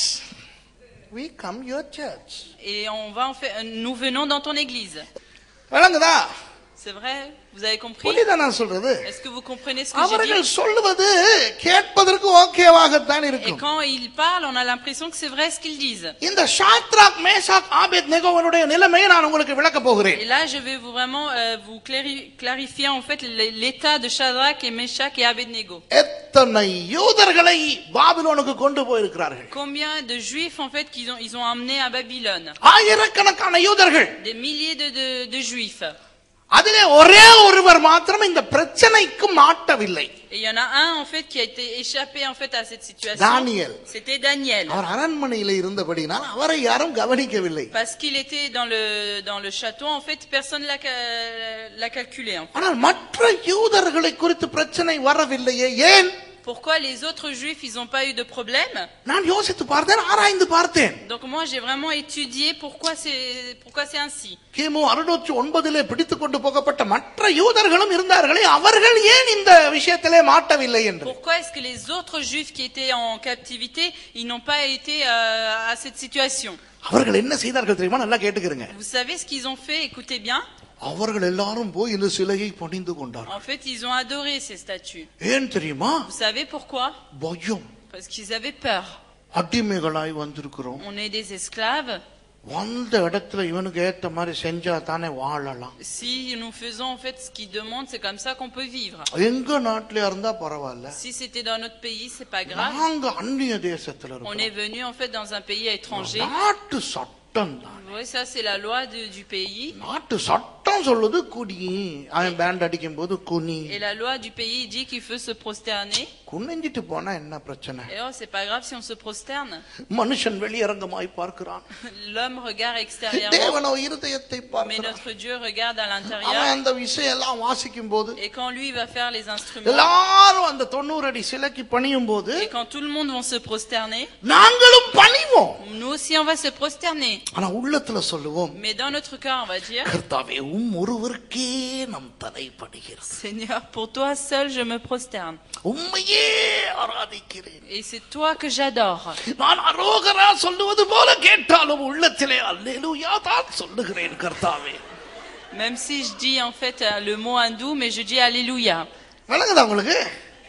we come your church Et on va en faire, nous venons dans ton église. விளங்குதா C'est vrai Vous avez compris புரியுதா நான் சொல்றது Est-ce que vous comprenez ce que j'ai அவர்கள் dit சொல்லுவது கேட்பதற்கு ஓகேவாகத்தான் Et இருக்கும் quand ils parlent, on a l'impression que c'est vrai ce qu'ils disent. இந்த Shadrach Meshach ஆபேத் நெகோவனுடைய நிலைமையை நான் உங்களுக்கு விளக்க போகிறேன் Et là, je vais vous vraiment euh, vous clari- clarifier en fait l- l'état de Shadrach et Meshach et Abednego. எத்தனை யூதர்களை பாபிலோனுக்கு கொண்டு போயிருக்கிறார்கள் Combien de juifs en fait qu'ils ont, ils ont emmenés à Babylone ஆயிரக்கணக்கான யூதர்கள் Des milliers de, de, de juifs. அதிலே ஒரே ஒருவர் மாத்திரம் இந்த பிரச்சனைக்கு மாட்டவில்லை Et il y en a un en fait qui a été échappé en fait à cette situation. Daniel. C'était Daniel. அவர் அரண்மனையில இருந்தபடினால் அவரை யாரும் கவனிக்கவில்லை Parce qu'il était dans le, dans le château, en fait, personne l'a ca- l'a calculé. en fait. ஆனால் மற்ற யூதர்களை குறித்து பிரச்சனை வரவில்லையே ஏன் Pourquoi les autres juifs, ils n'ont pas eu de problème நான் யோசித்து பார்த்தேன் ஆராய்ந்து பார்த்தேன் Donc moi, j'ai vraiment étudié pourquoi c'est pourquoi c'est ainsi. கிமு அறுநூற்றி ஒன்பதிலே பிடித்துக் கொண்டு போகப்பட்ட மற்ற யூதர்களும் இருந்தார்களே அவர்கள் ஏன் இந்த விஷயத்திலே மாட்டவில்லை என்று Pourquoi est-ce que les autres juifs qui étaient en captivité, ils n'ont pas été euh, à cette situation அவர்கள் என்ன செய்தார்கள் தெரியுமா நல்லா கேட்டுக்கிறங்க Vous savez ce qu'ils ont fait Écoutez bien. அவர்கள் எல்லாரும் போய் இந்த சிலையை பணிந்து கொண்டார் En fait, ils ont adoré ces statues. ஏன் தெரியுமா Vous savez pourquoi பயம் Parce qu'ils avaient peur. அடிமைகளாய் வந்திருக்கிறோம் On est des esclaves. வந்த இடத்துல இவனுக்கு ஏத்த மாதிரி செஞ்சா தானே வாழலாம் Si nous faisons en fait ce qu'ils demandent, c'est comme ça qu'on peut vivre. எங்க நாட்டில இருந்தா பரவாயில்ல Si c'était dans notre pays, c'est pas grave. நாங்க அந்நிய தேசத்துல On இருக்கோம் est venu en fait dans un pays étranger. நாட்டு சட்டம் தான் Oui, ça c'est la loi de- du pays. நாட்டு சட்டம் சொல்லுது குடி அவன் பேண்ட் அடிக்கும் போது குனி Et la loi du pays dit qu'il faut se prosterner. குனிஞ்சிட்டு போனா என்ன பிரச்சனை Et oh, c'est pas grave si on se prosterne. மனுஷன் வெளியரங்கமாய் பார்க்கிறான் L'homme regarde extérieurement, தேவனோ இருதயத்தை mais பார்க்கிறான் notre Dieu regarde à அவன் l'intérieur. அந்த விஷயம் எல்லாம் வாசிக்கும் போது Et quand lui va faire les instruments, எல்லாரும் அந்த தொண்ணூறு அடி சிலைக்கு பணியும் போது et quand tout le monde va se prosterner, நாங்களும் பணிவோம் nous aussi on va se prosterner. ஆனா உள்ளத்துல சொல்லுவோம் Mais dans notre cœur, on va dire, கர்த்தாவே உம் ஒருவருக்கே நம் தலைப்படுகிறது Seigneur, pour toi seul je me prosterne. உண்மையே ஆராதிக்கிறேன் Et c'est toi que j'adore. நான் அரோகரா சொல்லுவது போல கேட்டாலும் உள்ளத்திலே அல்லேலூயா தான் சொல்லுகிறேன் கர்த்தாவே Même si je dis en fait euh, le mot hindou, mais je dis Alléluia. விளங்குதா உங்களுக்கு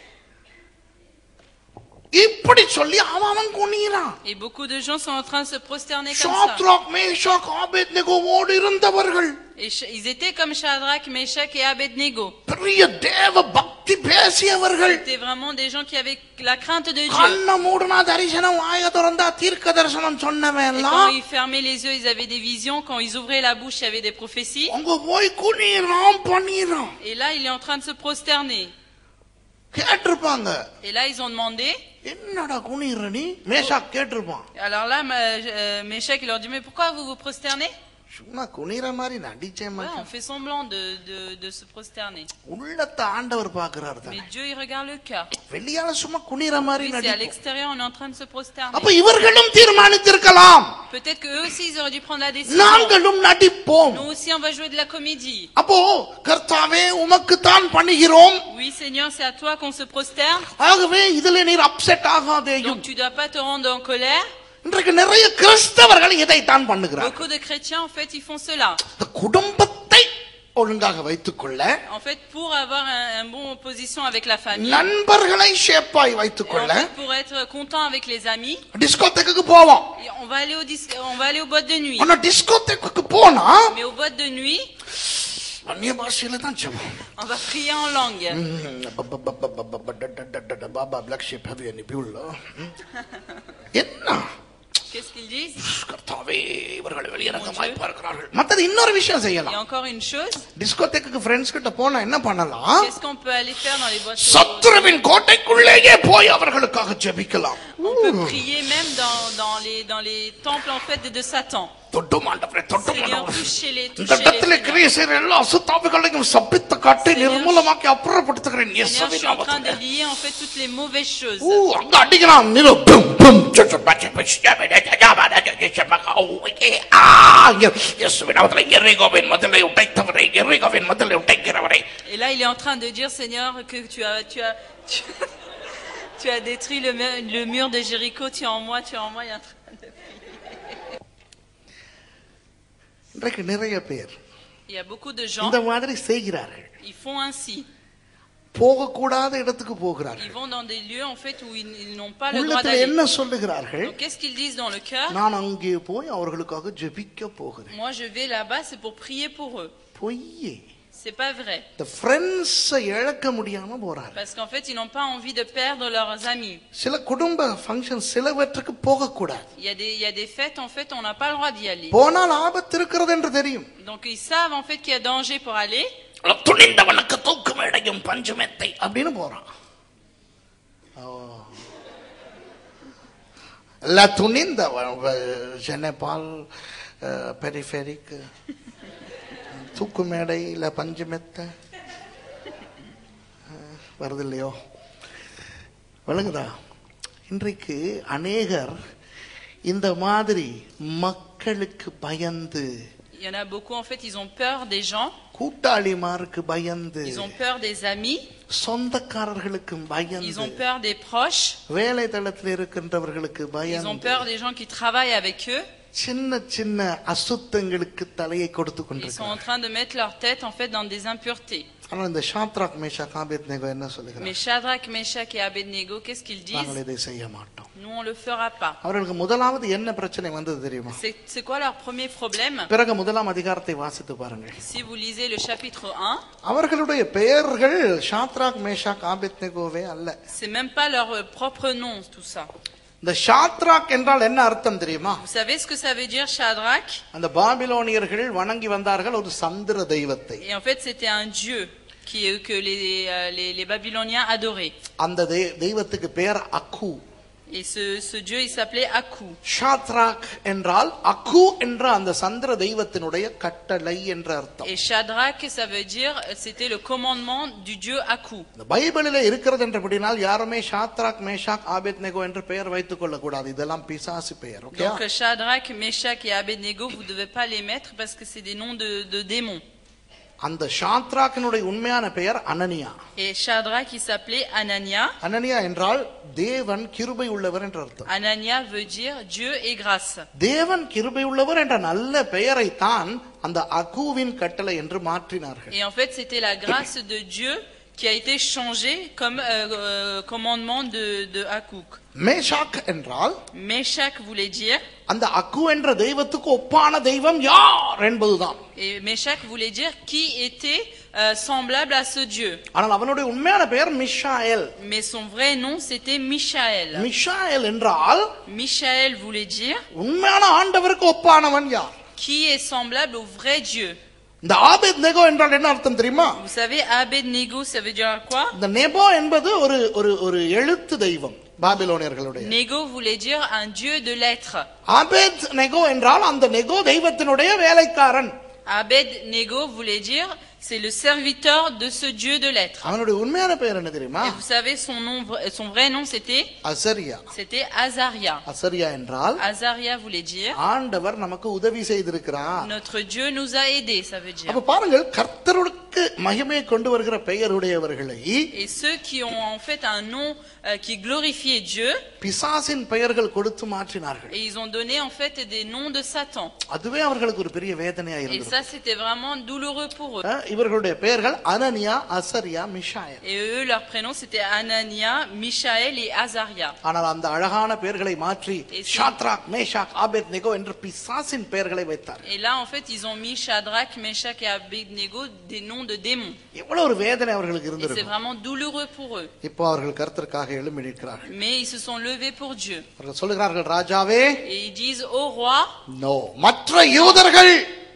இப்படி சொல்லி அவன் அவன் குனிறான் Et beaucoup de gens sont en train de se prosterner comme ça. Shadrach Meshach ஆபேத்நேகோவோடு இருந்தவர்கள் Et ch- ils étaient comme Shadrach, Meshach et Abednego. பெரிய தேவ பக்தி பேசியவர்கள் C'était vraiment des gens qui avaient la crainte de Dieu. கண்ண மூடனா தரிசனம் வாய திறந்தா தீர்க்க தரிசனம் சொன்னவன் Et quand எல்லாம் ils fermaient les yeux, ils avaient des visions. Quand ils ouvraient la bouche, il y avait des prophéties. அங்க போய் குனிறான் பண்ணிறான் Et là, il est en train de se prosterner. கேட்டிருப்பாங்க Et là, ils ont demandé. என்னடா குனிற நீ Meshach கேட்டிருப்பான் Alors là, ma- euh, Meshach, il leur dit, mais pourquoi vous vous prosternez சும்மா குனிற மாதிரி நடிச்சேன் Ouais, மச்சான். on fait semblant de, de, de se prosterner. உள்ளத்தை ஆண்டவர் பாக்குறாரு Mais தானே Dieu, il regarde le cœur. வெளியால சும்மா குனிற மாதிரி Oui, c'est à நடிப்போம் l'extérieur, on est en train de se prosterner. அப்ப இவர்களும் தீர்மானித்திருக்கலாம் Peut-être qu'eux aussi, ils auraient dû prendre la décision. நாங்களும் நடிப்போம் Nous aussi, on va jouer de la comédie. அப்போ கர்த்தாவே உமக்கு தான் பண்ணுகிறோம் Oui, Seigneur, c'est à toi qu'on se prosterne. ஆகவே இதுல நீர் அப்செட் ஆகாதேயும் Donc, tu dois pas te rendre en colère. இன்றைக்கு நிறைய கிறிஸ்தவர்கள் இதைத்தான் பண்ணுகிறார் Beaucoup de chrétiens, en fait, ils font cela. இந்த குடும்பத்தை ஒழுங்காக வைத்துக் கொள்ள En fait, pour avoir un, un bon position avec la famille. நண்பர்களை ஷேப்பாய் வைத்துக் Et en கொள்ள fait, pour être content avec les amis. டிஸ்கோத்தேக்கு போவோம் et on va aller au dis- on va aller aux boîtes de nuit. ஆனா டிஸ்கோத்தேக்கு போனா Mais aux boîtes de nuit, அந்நிய பாஷையில தான் சொல்லுவோம் on va prier en langue. Baa baa black sheep have any wool என்ன Qu'est-ce qu'ils disent கர்த்தாவே இவர்களை வெளியிறக்கமாய் பார்க்கிறார்கள் மத்தது இன்னொரு விஷயம் Il y a செய்யலாம் encore une chose. டிஸ்கோதேக்கு ஃப்ரெண்ட்ஸ் கிட்ட போனா என்ன பண்ணலாம் Qu'est-ce qu'on peut aller faire dans les boîtes aux- சத்துருவின் கோட்டைக்குள்ளேயே போய் அவர்களுக்காக ஜெபிக்கலாம் On peut prier même dans, dans, les, dans les temples en fait de, de Satan. தொட்டும் ஆண்டவரே தொட்டும் Seigneur, ஆண்டவரே. touchez les, இந்த touchez les. இடத்துல Seigneur. கிரியை செய்யற எல்லா அசுத்தாவிகளையும் சபித்து காட்டி நிர்மூலமாக்கி அப்புறப்படுத்துகிறேன் Seigneur, je இயேசுவின் suis en train de நாமத்திலே. lier en fait toutes les mauvaises choses. ஊ, அங்க அடிக்கிறான் நிறு பும், பும், சுச்சு, பச்சு, பச்சு, ஜபட, ஜபட, ஜபட, ஜபட, ஓ, ஏ, ஆ, இங்க, இயேசுவின் நாமத்திலே எரிகோவின் மதிலை உடைத்தவரை எரிகோவின் மதிலை உடைக்கிறவரை Et là, il est en train de dire, Seigneur, que tu as, tu as, tu, tu as détruit le, mur- le mur de Jéricho, tu es en moi, tu es en moi. Il est en train de... இன்றைக்கு நிறைய பேர் Il y a beaucoup de gens, இந்த மாதிரி செய்கிறார்கள் ils font ainsi. போகக்கூடாத இடத்துக்கு Ils போகிறார்கள் vont dans des lieux en fait où ils, ils n'ont pas le droit உள்ளத்துல d'aller. என்ன சொல்லுகிறார்கள் Donc qu'est-ce qu'ils disent dans le cœur நான் அங்கே போய் அவர்களுக்காக ஜெபிக்க போகிறேன் Moi, je vais là-bas, c'est pour prier pour eux. பொய்யே C'est pas vrai. இந்த ஃப்ரெண்ட்ஸை இழக்க முடியாம போறாரு Parce qu'en fait, ils n'ont pas envie de perdre leurs amis. சில குடும்ப ஃபங்க்ஷன் சிலவற்றுக்கு போகக்கூடாது Il y, a des, il y a des fêtes, en fait, on n'a pas le droit d'y aller. போனால் ஆபத்து இருக்கிறது என்று தெரியும் Donc ils savent en fait qu'il y a danger pour aller. துணிந்தவனுக்கு தூக்கு மேடையும் பஞ்சுமெத்தை அப்படின்னு போறான் ஓ. La துணிந்தவன் ஜெனபால் பெரிஃபெரிக் தூக்கு மேடை இல்ல பஞ்சு மெத்தை அஹ், வருது இல்லையோ விளங்குதா இன்றைக்கு அநேகர் இந்த மாதிரி மக்களுக்கு பயந்து Il y en a beaucoup, en fait, ils ont peur des gens, கூட்டாளிமாருக்கு பயந்து ils ont peur des amis, சொந்தக்காரர்களுக்கு ils பயந்து ont peur des proches, வேலை தளத்தில் இருக்கின்றவர்களுக்கு ils ont பயந்து peur des gens qui travaillent avec eux. சின்ன சின்ன அசுத்தங்களுக்கு தலையை கொடுத்து Ils sont en கொண்டிருக்கிறார் train de mettre leur tête, en fait, dans des impuretés. ஆனா இந்த ஷாத்ராக் மேஷா காபேத் நேகோ என்ன Mais சொல்லுகிறார் Shadrach, Meshach et Abednego, qu'est-ce qu'ils நாங்கள் disent இதை செய்ய மாட்டோம் Nous, on le fera pas. அவர்களுக்கு முதலாவது என்ன பிரச்சனை வந்தது தெரியுமா C'est c'est quoi leur premier problème பிறகு முதலாம் அதிகாரத்தை வாசித்து பாருங்கள் Si vous lisez le chapitre 1, அவர்களுடைய பெயர்கள் ஷாத்ராக் மேஷா காபேத் நேகோவே அல்ல c'est même pas leur euh, propre nom, tout ça. இந்த ஷாத்ராக் என்றால் என்ன அர்த்தம் தெரியுமா Vous savez ce que ça veut dire, Shadrach அந்த பாபிலோனியர்கள் வணங்கி வந்தார்கள் ஒரு சந்திர தெய்வத்தை Et en fait, c'était un dieu qui, que les, euh, les, les Babyloniens adoraient. அந்த தெய்- தெய்வத்துக்கு பெயர் அக்கு Et ce, ce dieu, il s'appelait Aku. Shadrach என்றால் அக்கு என்ற அந்த சந்திர தெய்வத்தினுடைய கட்டளை என்ற அர்த்தம் Et Shadrach, ça veut dire, euh, c'était le commandement du dieu Aku. இந்த பைபிளிலே இருக்கிறது என்றபடினால் யாருமே ஷாத்ராக் மேஷாக் ஆபேத் நெகோ என்று பெயர் வைத்துக் கொள்ள கூடாது இதெல்லாம் பிசாசு பெயர் okay Donc Shadrach, Meshach et Abednego, vous ne devez pas les mettre parce que c'est des noms de, de démons. அந்த ஷாத்ராக்கினுடைய உண்மையான பெயர் அனனியா Et Shadrach, il s'appelait Anania. அனனியா என்றால் தேவன் கிருபை உள்ளவர் என்ற அர்த்தம் Anania veut dire Dieu et grâce. தேவன் கிருபை உள்ளவர் என்ற நல்ல பெயரை தான் அந்த அகுவின் கட்டளை என்று மாற்றினார்கள் Et en fait, c'était la grâce de Dieu qui a été changée comme euh, euh, commandement de, de Hakouk. Meshach என்றால் Meshach voulait dire, அந்த அக்கு என்ற தெய்வத்துக்கு ஒப்பான தெய்வம் யார் என்பதுதான் et Meshach voulait dire qui était euh, semblable à ce Dieu. ஆனால் அவனுடைய உண்மையான பெயர் மிஷாயல் Mais son vrai nom, c'était Michaël. மிஷாயல் என்றால் Michaël voulait dire உண்மையான ஆண்டவருக்கு ஒப்பானவன் யார் qui est semblable au vrai Dieu. இந்த ஆபேத் நெகோ என்றால் என்ன அர்த்தம் தெரியுமா Vous savez, Abednego, ça veut dire quoi இந்த நெபோ என்பது ஒரு ஒரு ஒரு எழுத்து தெய்வம் பாபிலோனியர்களுடைய Nego voulait dire un Dieu de lettres. ஆபேத் நெகோ என்றால் அந்த நெகோ தெய்வத்தினுடைய வேலைக்காரன் Abednego voulait dire c'est le serviteur de ce Dieu de lettres. அவனுடைய உண்மையான பெயர் என்ன தெரியுமா Et vous savez, son, nom, vra- son vrai nom, c'était அசரியா c'était Azaria. அசரியா என்றால் Azaria voulait dire ஆண்டவர் நமக்கு உதவி செய்திருக்கிறார் notre Dieu nous a aidés, ça veut dire. அப்ப பாருங்கள் கர்த்தருக்கு மகிமையை கொண்டு வருகிற பெயருடையவர்களை Et ceux qui ont en fait un nom euh, qui glorifiait Dieu, பிசாசின் பெயர்கள் கொடுத்து மாற்றினார்கள் et ils ont donné en fait des noms de Satan. அதுவே அவர்களுக்கு ஒரு பெரிய வேதனையா Et இருந்தது ça, c'était vraiment douloureux pour eux. அஹ், இவர்களுடைய பெயர்கள் அனனியா அசரியா மிஷாயல் Et eux, leur prénom, c'était Anania, Michaël et Azaria. ஆனால் அந்த அழகான பெயர்களை மாற்றி Et si- Shadrach Meshach Abednego என்ற பிசாசின் பெயர்களை வைத்தார் Et là, en fait, ils ont mis Shadrach, Meshach et Abednego, des noms de démons. எவ்வளவு ஒரு வேதனை அவர்களுக்கு Et c'est இருந்திருக்கும் vraiment douloureux pour eux. இப்போ அவர்கள் கருத்திற்காக எழும்பி நிற்கிறார்கள் Mais ils se sont levés pour Dieu. அவர்கள் சொல்லுகிறார்கள் ராஜாவே Et ils disent au roi, no மற்ற யூதர்கள்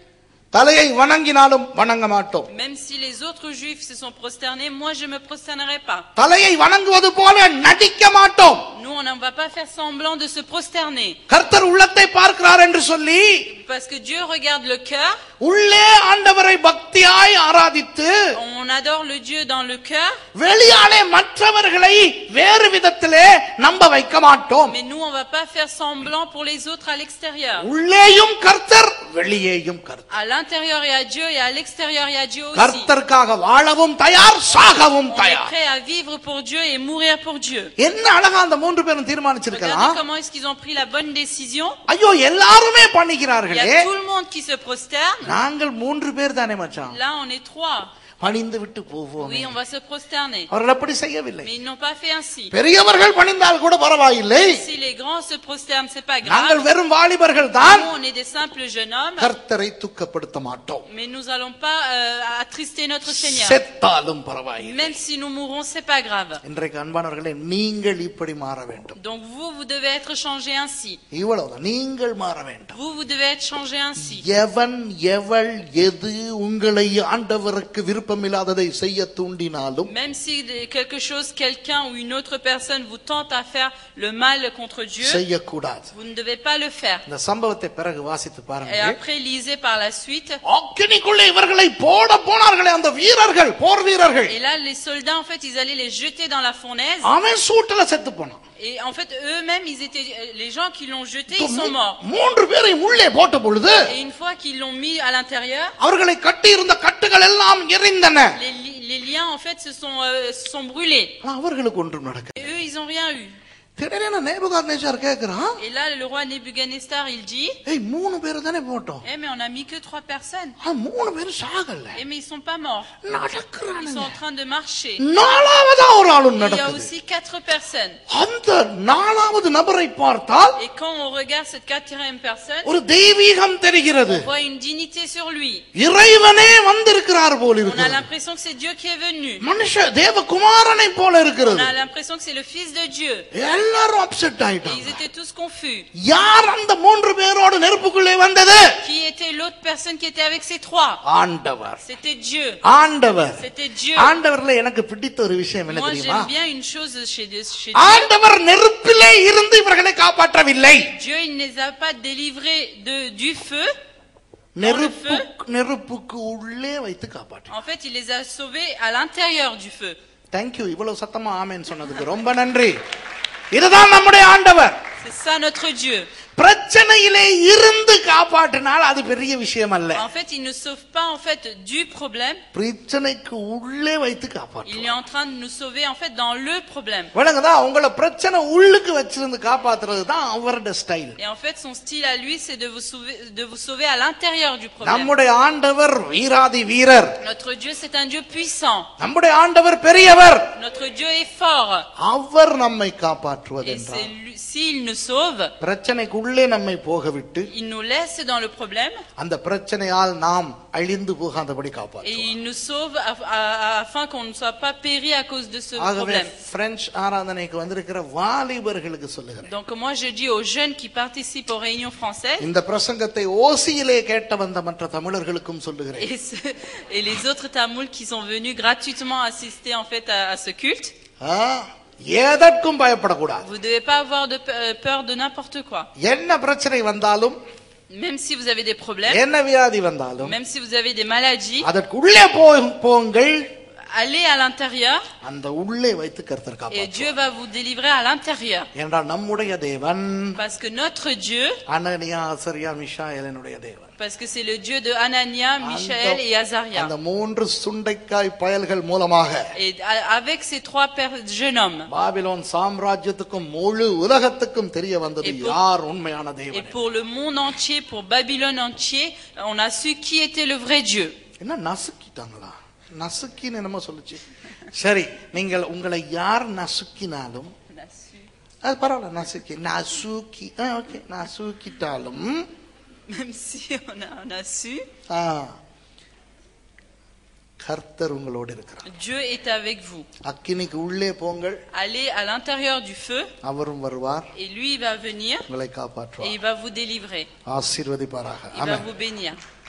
தலையை வணங்கினாலும் வணங்க மாட்டோம் même si les autres juifs se sont prosternés, moi je me prosternerai pas. தலையை வணங்குவது போல நடிக்க மாட்டோம் Nous, on ne va pas faire semblant de se prosterner. கர்த்தர் உள்ளத்தை பார்க்கிறார் என்று சொல்லி Parce que Dieu regarde le cœur, உள்ளே ஆண்டவரை பக்தியாய் ஆராதித்து on adore le Dieu dans le cœur, வெளியாலே மற்றவர்களை வேறு விதத்திலே நம்ப வைக்க மாட்டோம் mais nous, on va pas faire semblant pour les autres à l'extérieur. உள்ளேயும் கர்த்தர் வெளியேயும் கர்த்தர் À l'intérieur, il y a Dieu et à l'extérieur, il y a Dieu aussi. கர்த்தருக்காக வாழவும் தயார் சாகவும் On est தயார் prêt à vivre pour Dieu et mourir pour Dieu. என்ன அழகா அந்த மூன்று பேரும் Regardez தீர்மானிச்சிருக்கலாம் comment est-ce qu'ils ont pris la bonne décision. ஐயோ எல்லாருமே Il y பண்ணிக்கிறார்களே a tout le monde qui se prosterne. நாங்கள் மூன்று பேர் தானே மச்சான் Là, on est trois. பணிந்து விட்டு போவோம் Oui, on va se prosterner. அவர்கள் அப்படி செய்யவில்லை Mais ils n'ont pas fait ainsi. பெரியவர்கள் பணிந்தால் கூட பரவாயில்லை Si les grands se prosternent, c'est pas நாங்கள் grave. வெறும் வாலிபர்கள் தான் Nous, on est des simples jeunes hommes. கர்த்தரை துக்கப்படுத்த மாட்டோம் Mais nous allons pas euh, attrister notre Seigneur. செத்தாலும் பரவாயில்லை Même si nous mourrons, c'est pas grave. இன்றைக்கு அன்பானவர்களே நீங்கள் இப்படி மாற வேண்டும் Donc vous, vous devez être changés ainsi. இவ்வளவுதான் நீங்கள் மாற வேண்டும் Vous, vous devez être changés ainsi. எவன் எவள் எது உங்களை ஆண்டவருக்கு விருப்பமில்லாததை செய்ய தூண்டினாலும் Même si de- quelque chose, quelqu'un ou une autre personne vous tente à faire le mal contre Dieu, செய்யக்கூடாது vous ne devez pas le faire. இந்த சம்பவத்தை பிறகு வாசித்து Et பாருங்க après, lisez par la suite. அக்கினிக்குள்ளே இவர்களை போட போனார்களே அந்த வீரர்கள் போர் வீரர்கள் Et là, les soldats, en fait, ils allaient les jeter dans la fournaise. அவன் சூட்டுல செத்து போனான் Et en fait, eux-mêmes, ils étaient, euh, les gens qui l'ont jeté, ils sont morts. மூன்று பேரை உள்ளே போட்ட பொழுது Et une fois qu'ils l'ont mis à l'intérieur, அவர்களை கட்டி இருந்த கட்டுகள் எல்லாம் எரிந்தன les, li- les liens, en fait, se sont, euh, se sont brûlés. ஆனா அவர்களுக்கு ஒன்றும் நடக்க Et eux, ils ont rien eu. திடீரென நேபுகாத் நேச்சார் கேக்குறான் Et là, le roi Nebuchadnezzar, il dit, ஏய் மூணு பேர் தானே போட்டோம் eh, mais on a mis que trois personnes. ஆனா மூணு பேர் சாகல Eh, mais ils sont pas morts. Ils sont நடக்கிறானுங்க en train de marcher. நாலாவதா ஒரு ஆளும் Il y a நடக்குது aussi quatre personnes. அந்த நாலாவது நபரை பார்த்தால் Et quand on regarde cette quatrième personne, ஒரு தெய்வீகம் தெரிகிறது on voit une dignité sur lui. இறைவனே வந்திருக்கிறார் போல் On a இருக்கிறது l'impression que c'est Dieu qui est venu. மனுஷ தேவகுமாரனை போல On இருக்கிறது a l'impression que c'est le Fils de Dieu. எல்லாரும் அப்செட் Et ஆயிட்டாங்க ils étaient tous confus. யார் அந்த மூன்று பேரோடு நெருப்புக்குள்ளே வந்தது Qui était l'autre personne qui était avec ces trois ஆண்டவர் C'était Dieu. ஆண்டவர் C'était Dieu. ஆண்டவர்ல எனக்கு பிடித்த ஒரு விஷயம் என்ன Moi, தெரியுமா j'aime bien une chose chez, chez Dieu. ஆண்டவர் நெருப்பிலே இருந்து இவர்களை காப்பாற்றவில்லை Dieu, il ne les a pas délivrés de, du feu. நெருப்பு நெருப்புக்கு உள்ளே வைத்து காப்பாற்ற En fait, il les a sauvés à l'intérieur du feu. Thank you இவ்வளவு சத்தமா ஆமேன்னு சொன்னதுக்கு ரொம்ப நன்றி இதுதான் நம்முடைய ஆண்டவர் C'est ça notre Dieu. பிரச்சனையிலே இருந்து காப்பாற்றினால் அது பெரிய விஷயம் அல்ல En fait, il ne sauve pas en fait du problème. பிரச்சனைக்கு உள்ளே வைத்து காப்பாற்று Il est en train de nous sauver en fait dans le problème. விளங்குதா உங்களை பிரச்சனை உள்ளுக்கு வச்சிருந்து காப்பாத்துறது தான் அவரோட style Et en fait, son style à lui, c'est de vous sauver, de vous sauver à l'intérieur du problème. நம்முடைய ஆண்டவர் வீராதி வீரர் Notre Dieu, c'est un Dieu puissant. நம்முடைய ஆண்டவர் பெரியவர் Notre Dieu est fort. அவர் நம்மை Et காப்பாற்றுவதென்றால் c'est lui- s'il nous sauve, பிரச்சனைக்குள்ளே நம்மை போக விட்டு il nous laisse dans le problème அந்த பிரச்சனையால் நாம் அழிந்து போகாதபடி et காப்பாற்றுவார் il nous sauve af- a- afin qu'on ne soit pas péri à cause de ce ஆகவே problème. பிரெஞ்சு ஆராதனைக்கு வந்திருக்கிற வாலிபர்களுக்கு சொல்லுகிறேன் Donc moi je dis aux jeunes qui participent aux réunions françaises இந்த பிரசங்கத்தை ஓசியிலே கேட்ட வந்த மற்ற தமிழர்களுக்கும் சொல்லுகிறேன் et, ceux- et les autres Tamouls qui sont venus gratuitement assister en fait à, à ce culte, ஆ, எதற்கும் பயப்படக்கூடாது vous ne devez pas avoir de pe- euh, peur de n'importe quoi. என்ன பிரச்சனை வந்தாலும் Même si vous avez des problèmes, என்ன வியாதி வந்தாலும் même si vous avez des maladies, அதற்கு உள்ளே போ- போங்கள் allez à l'intérieur அந்த உள்ளே வைத்து கருத்தர் et காப்பாற்று Dieu va vous délivrer à l'intérieur. என்றால் நம்முடைய தேவன் Parce que notre Dieu, அனனியா அசரியா மிஷாயலனுடைய தேவன் parce que c'est le Dieu de Anania, Michael et Azaria. அந்த மூன்று சுண்டைக்காய் பயல்கள் மூலமாக Et a- avec ces trois pères- jeunes hommes, Babylon சாம்ராஜ்யத்துக்கும் முழு உலகத்துக்கும் தெரிய வந்தது Et pour- யார் உண்மையான et தேவன் pour le monde entier, pour Babylone entier, on a su qui était le vrai Dieu. என்ன நசுக்கிட்டாங்களா நசுக்கின்னு என்னமோ சொல்லுச்சு சரி நீங்கள் உங்களை யார் நசுக்கினாலும் On a su. அது பரவாயில்ல நசுக்கி நசுக்கி ஓகே நசுக்கிட்டாலும் Même si on a, on a su, ஆ, கர்த்தர் உங்களோடு இருக்கிறார் Dieu est avec vous. அக்கினிக்கு உள்ளே போங்கள் Allez à l'intérieur du feu அவரும் வருவார் et lui il va venir உங்களை et காப்பாற்றுவார் il va vous délivrer. ஆசீர்வதிப்பாராக Il va ஆமென் vous bénir.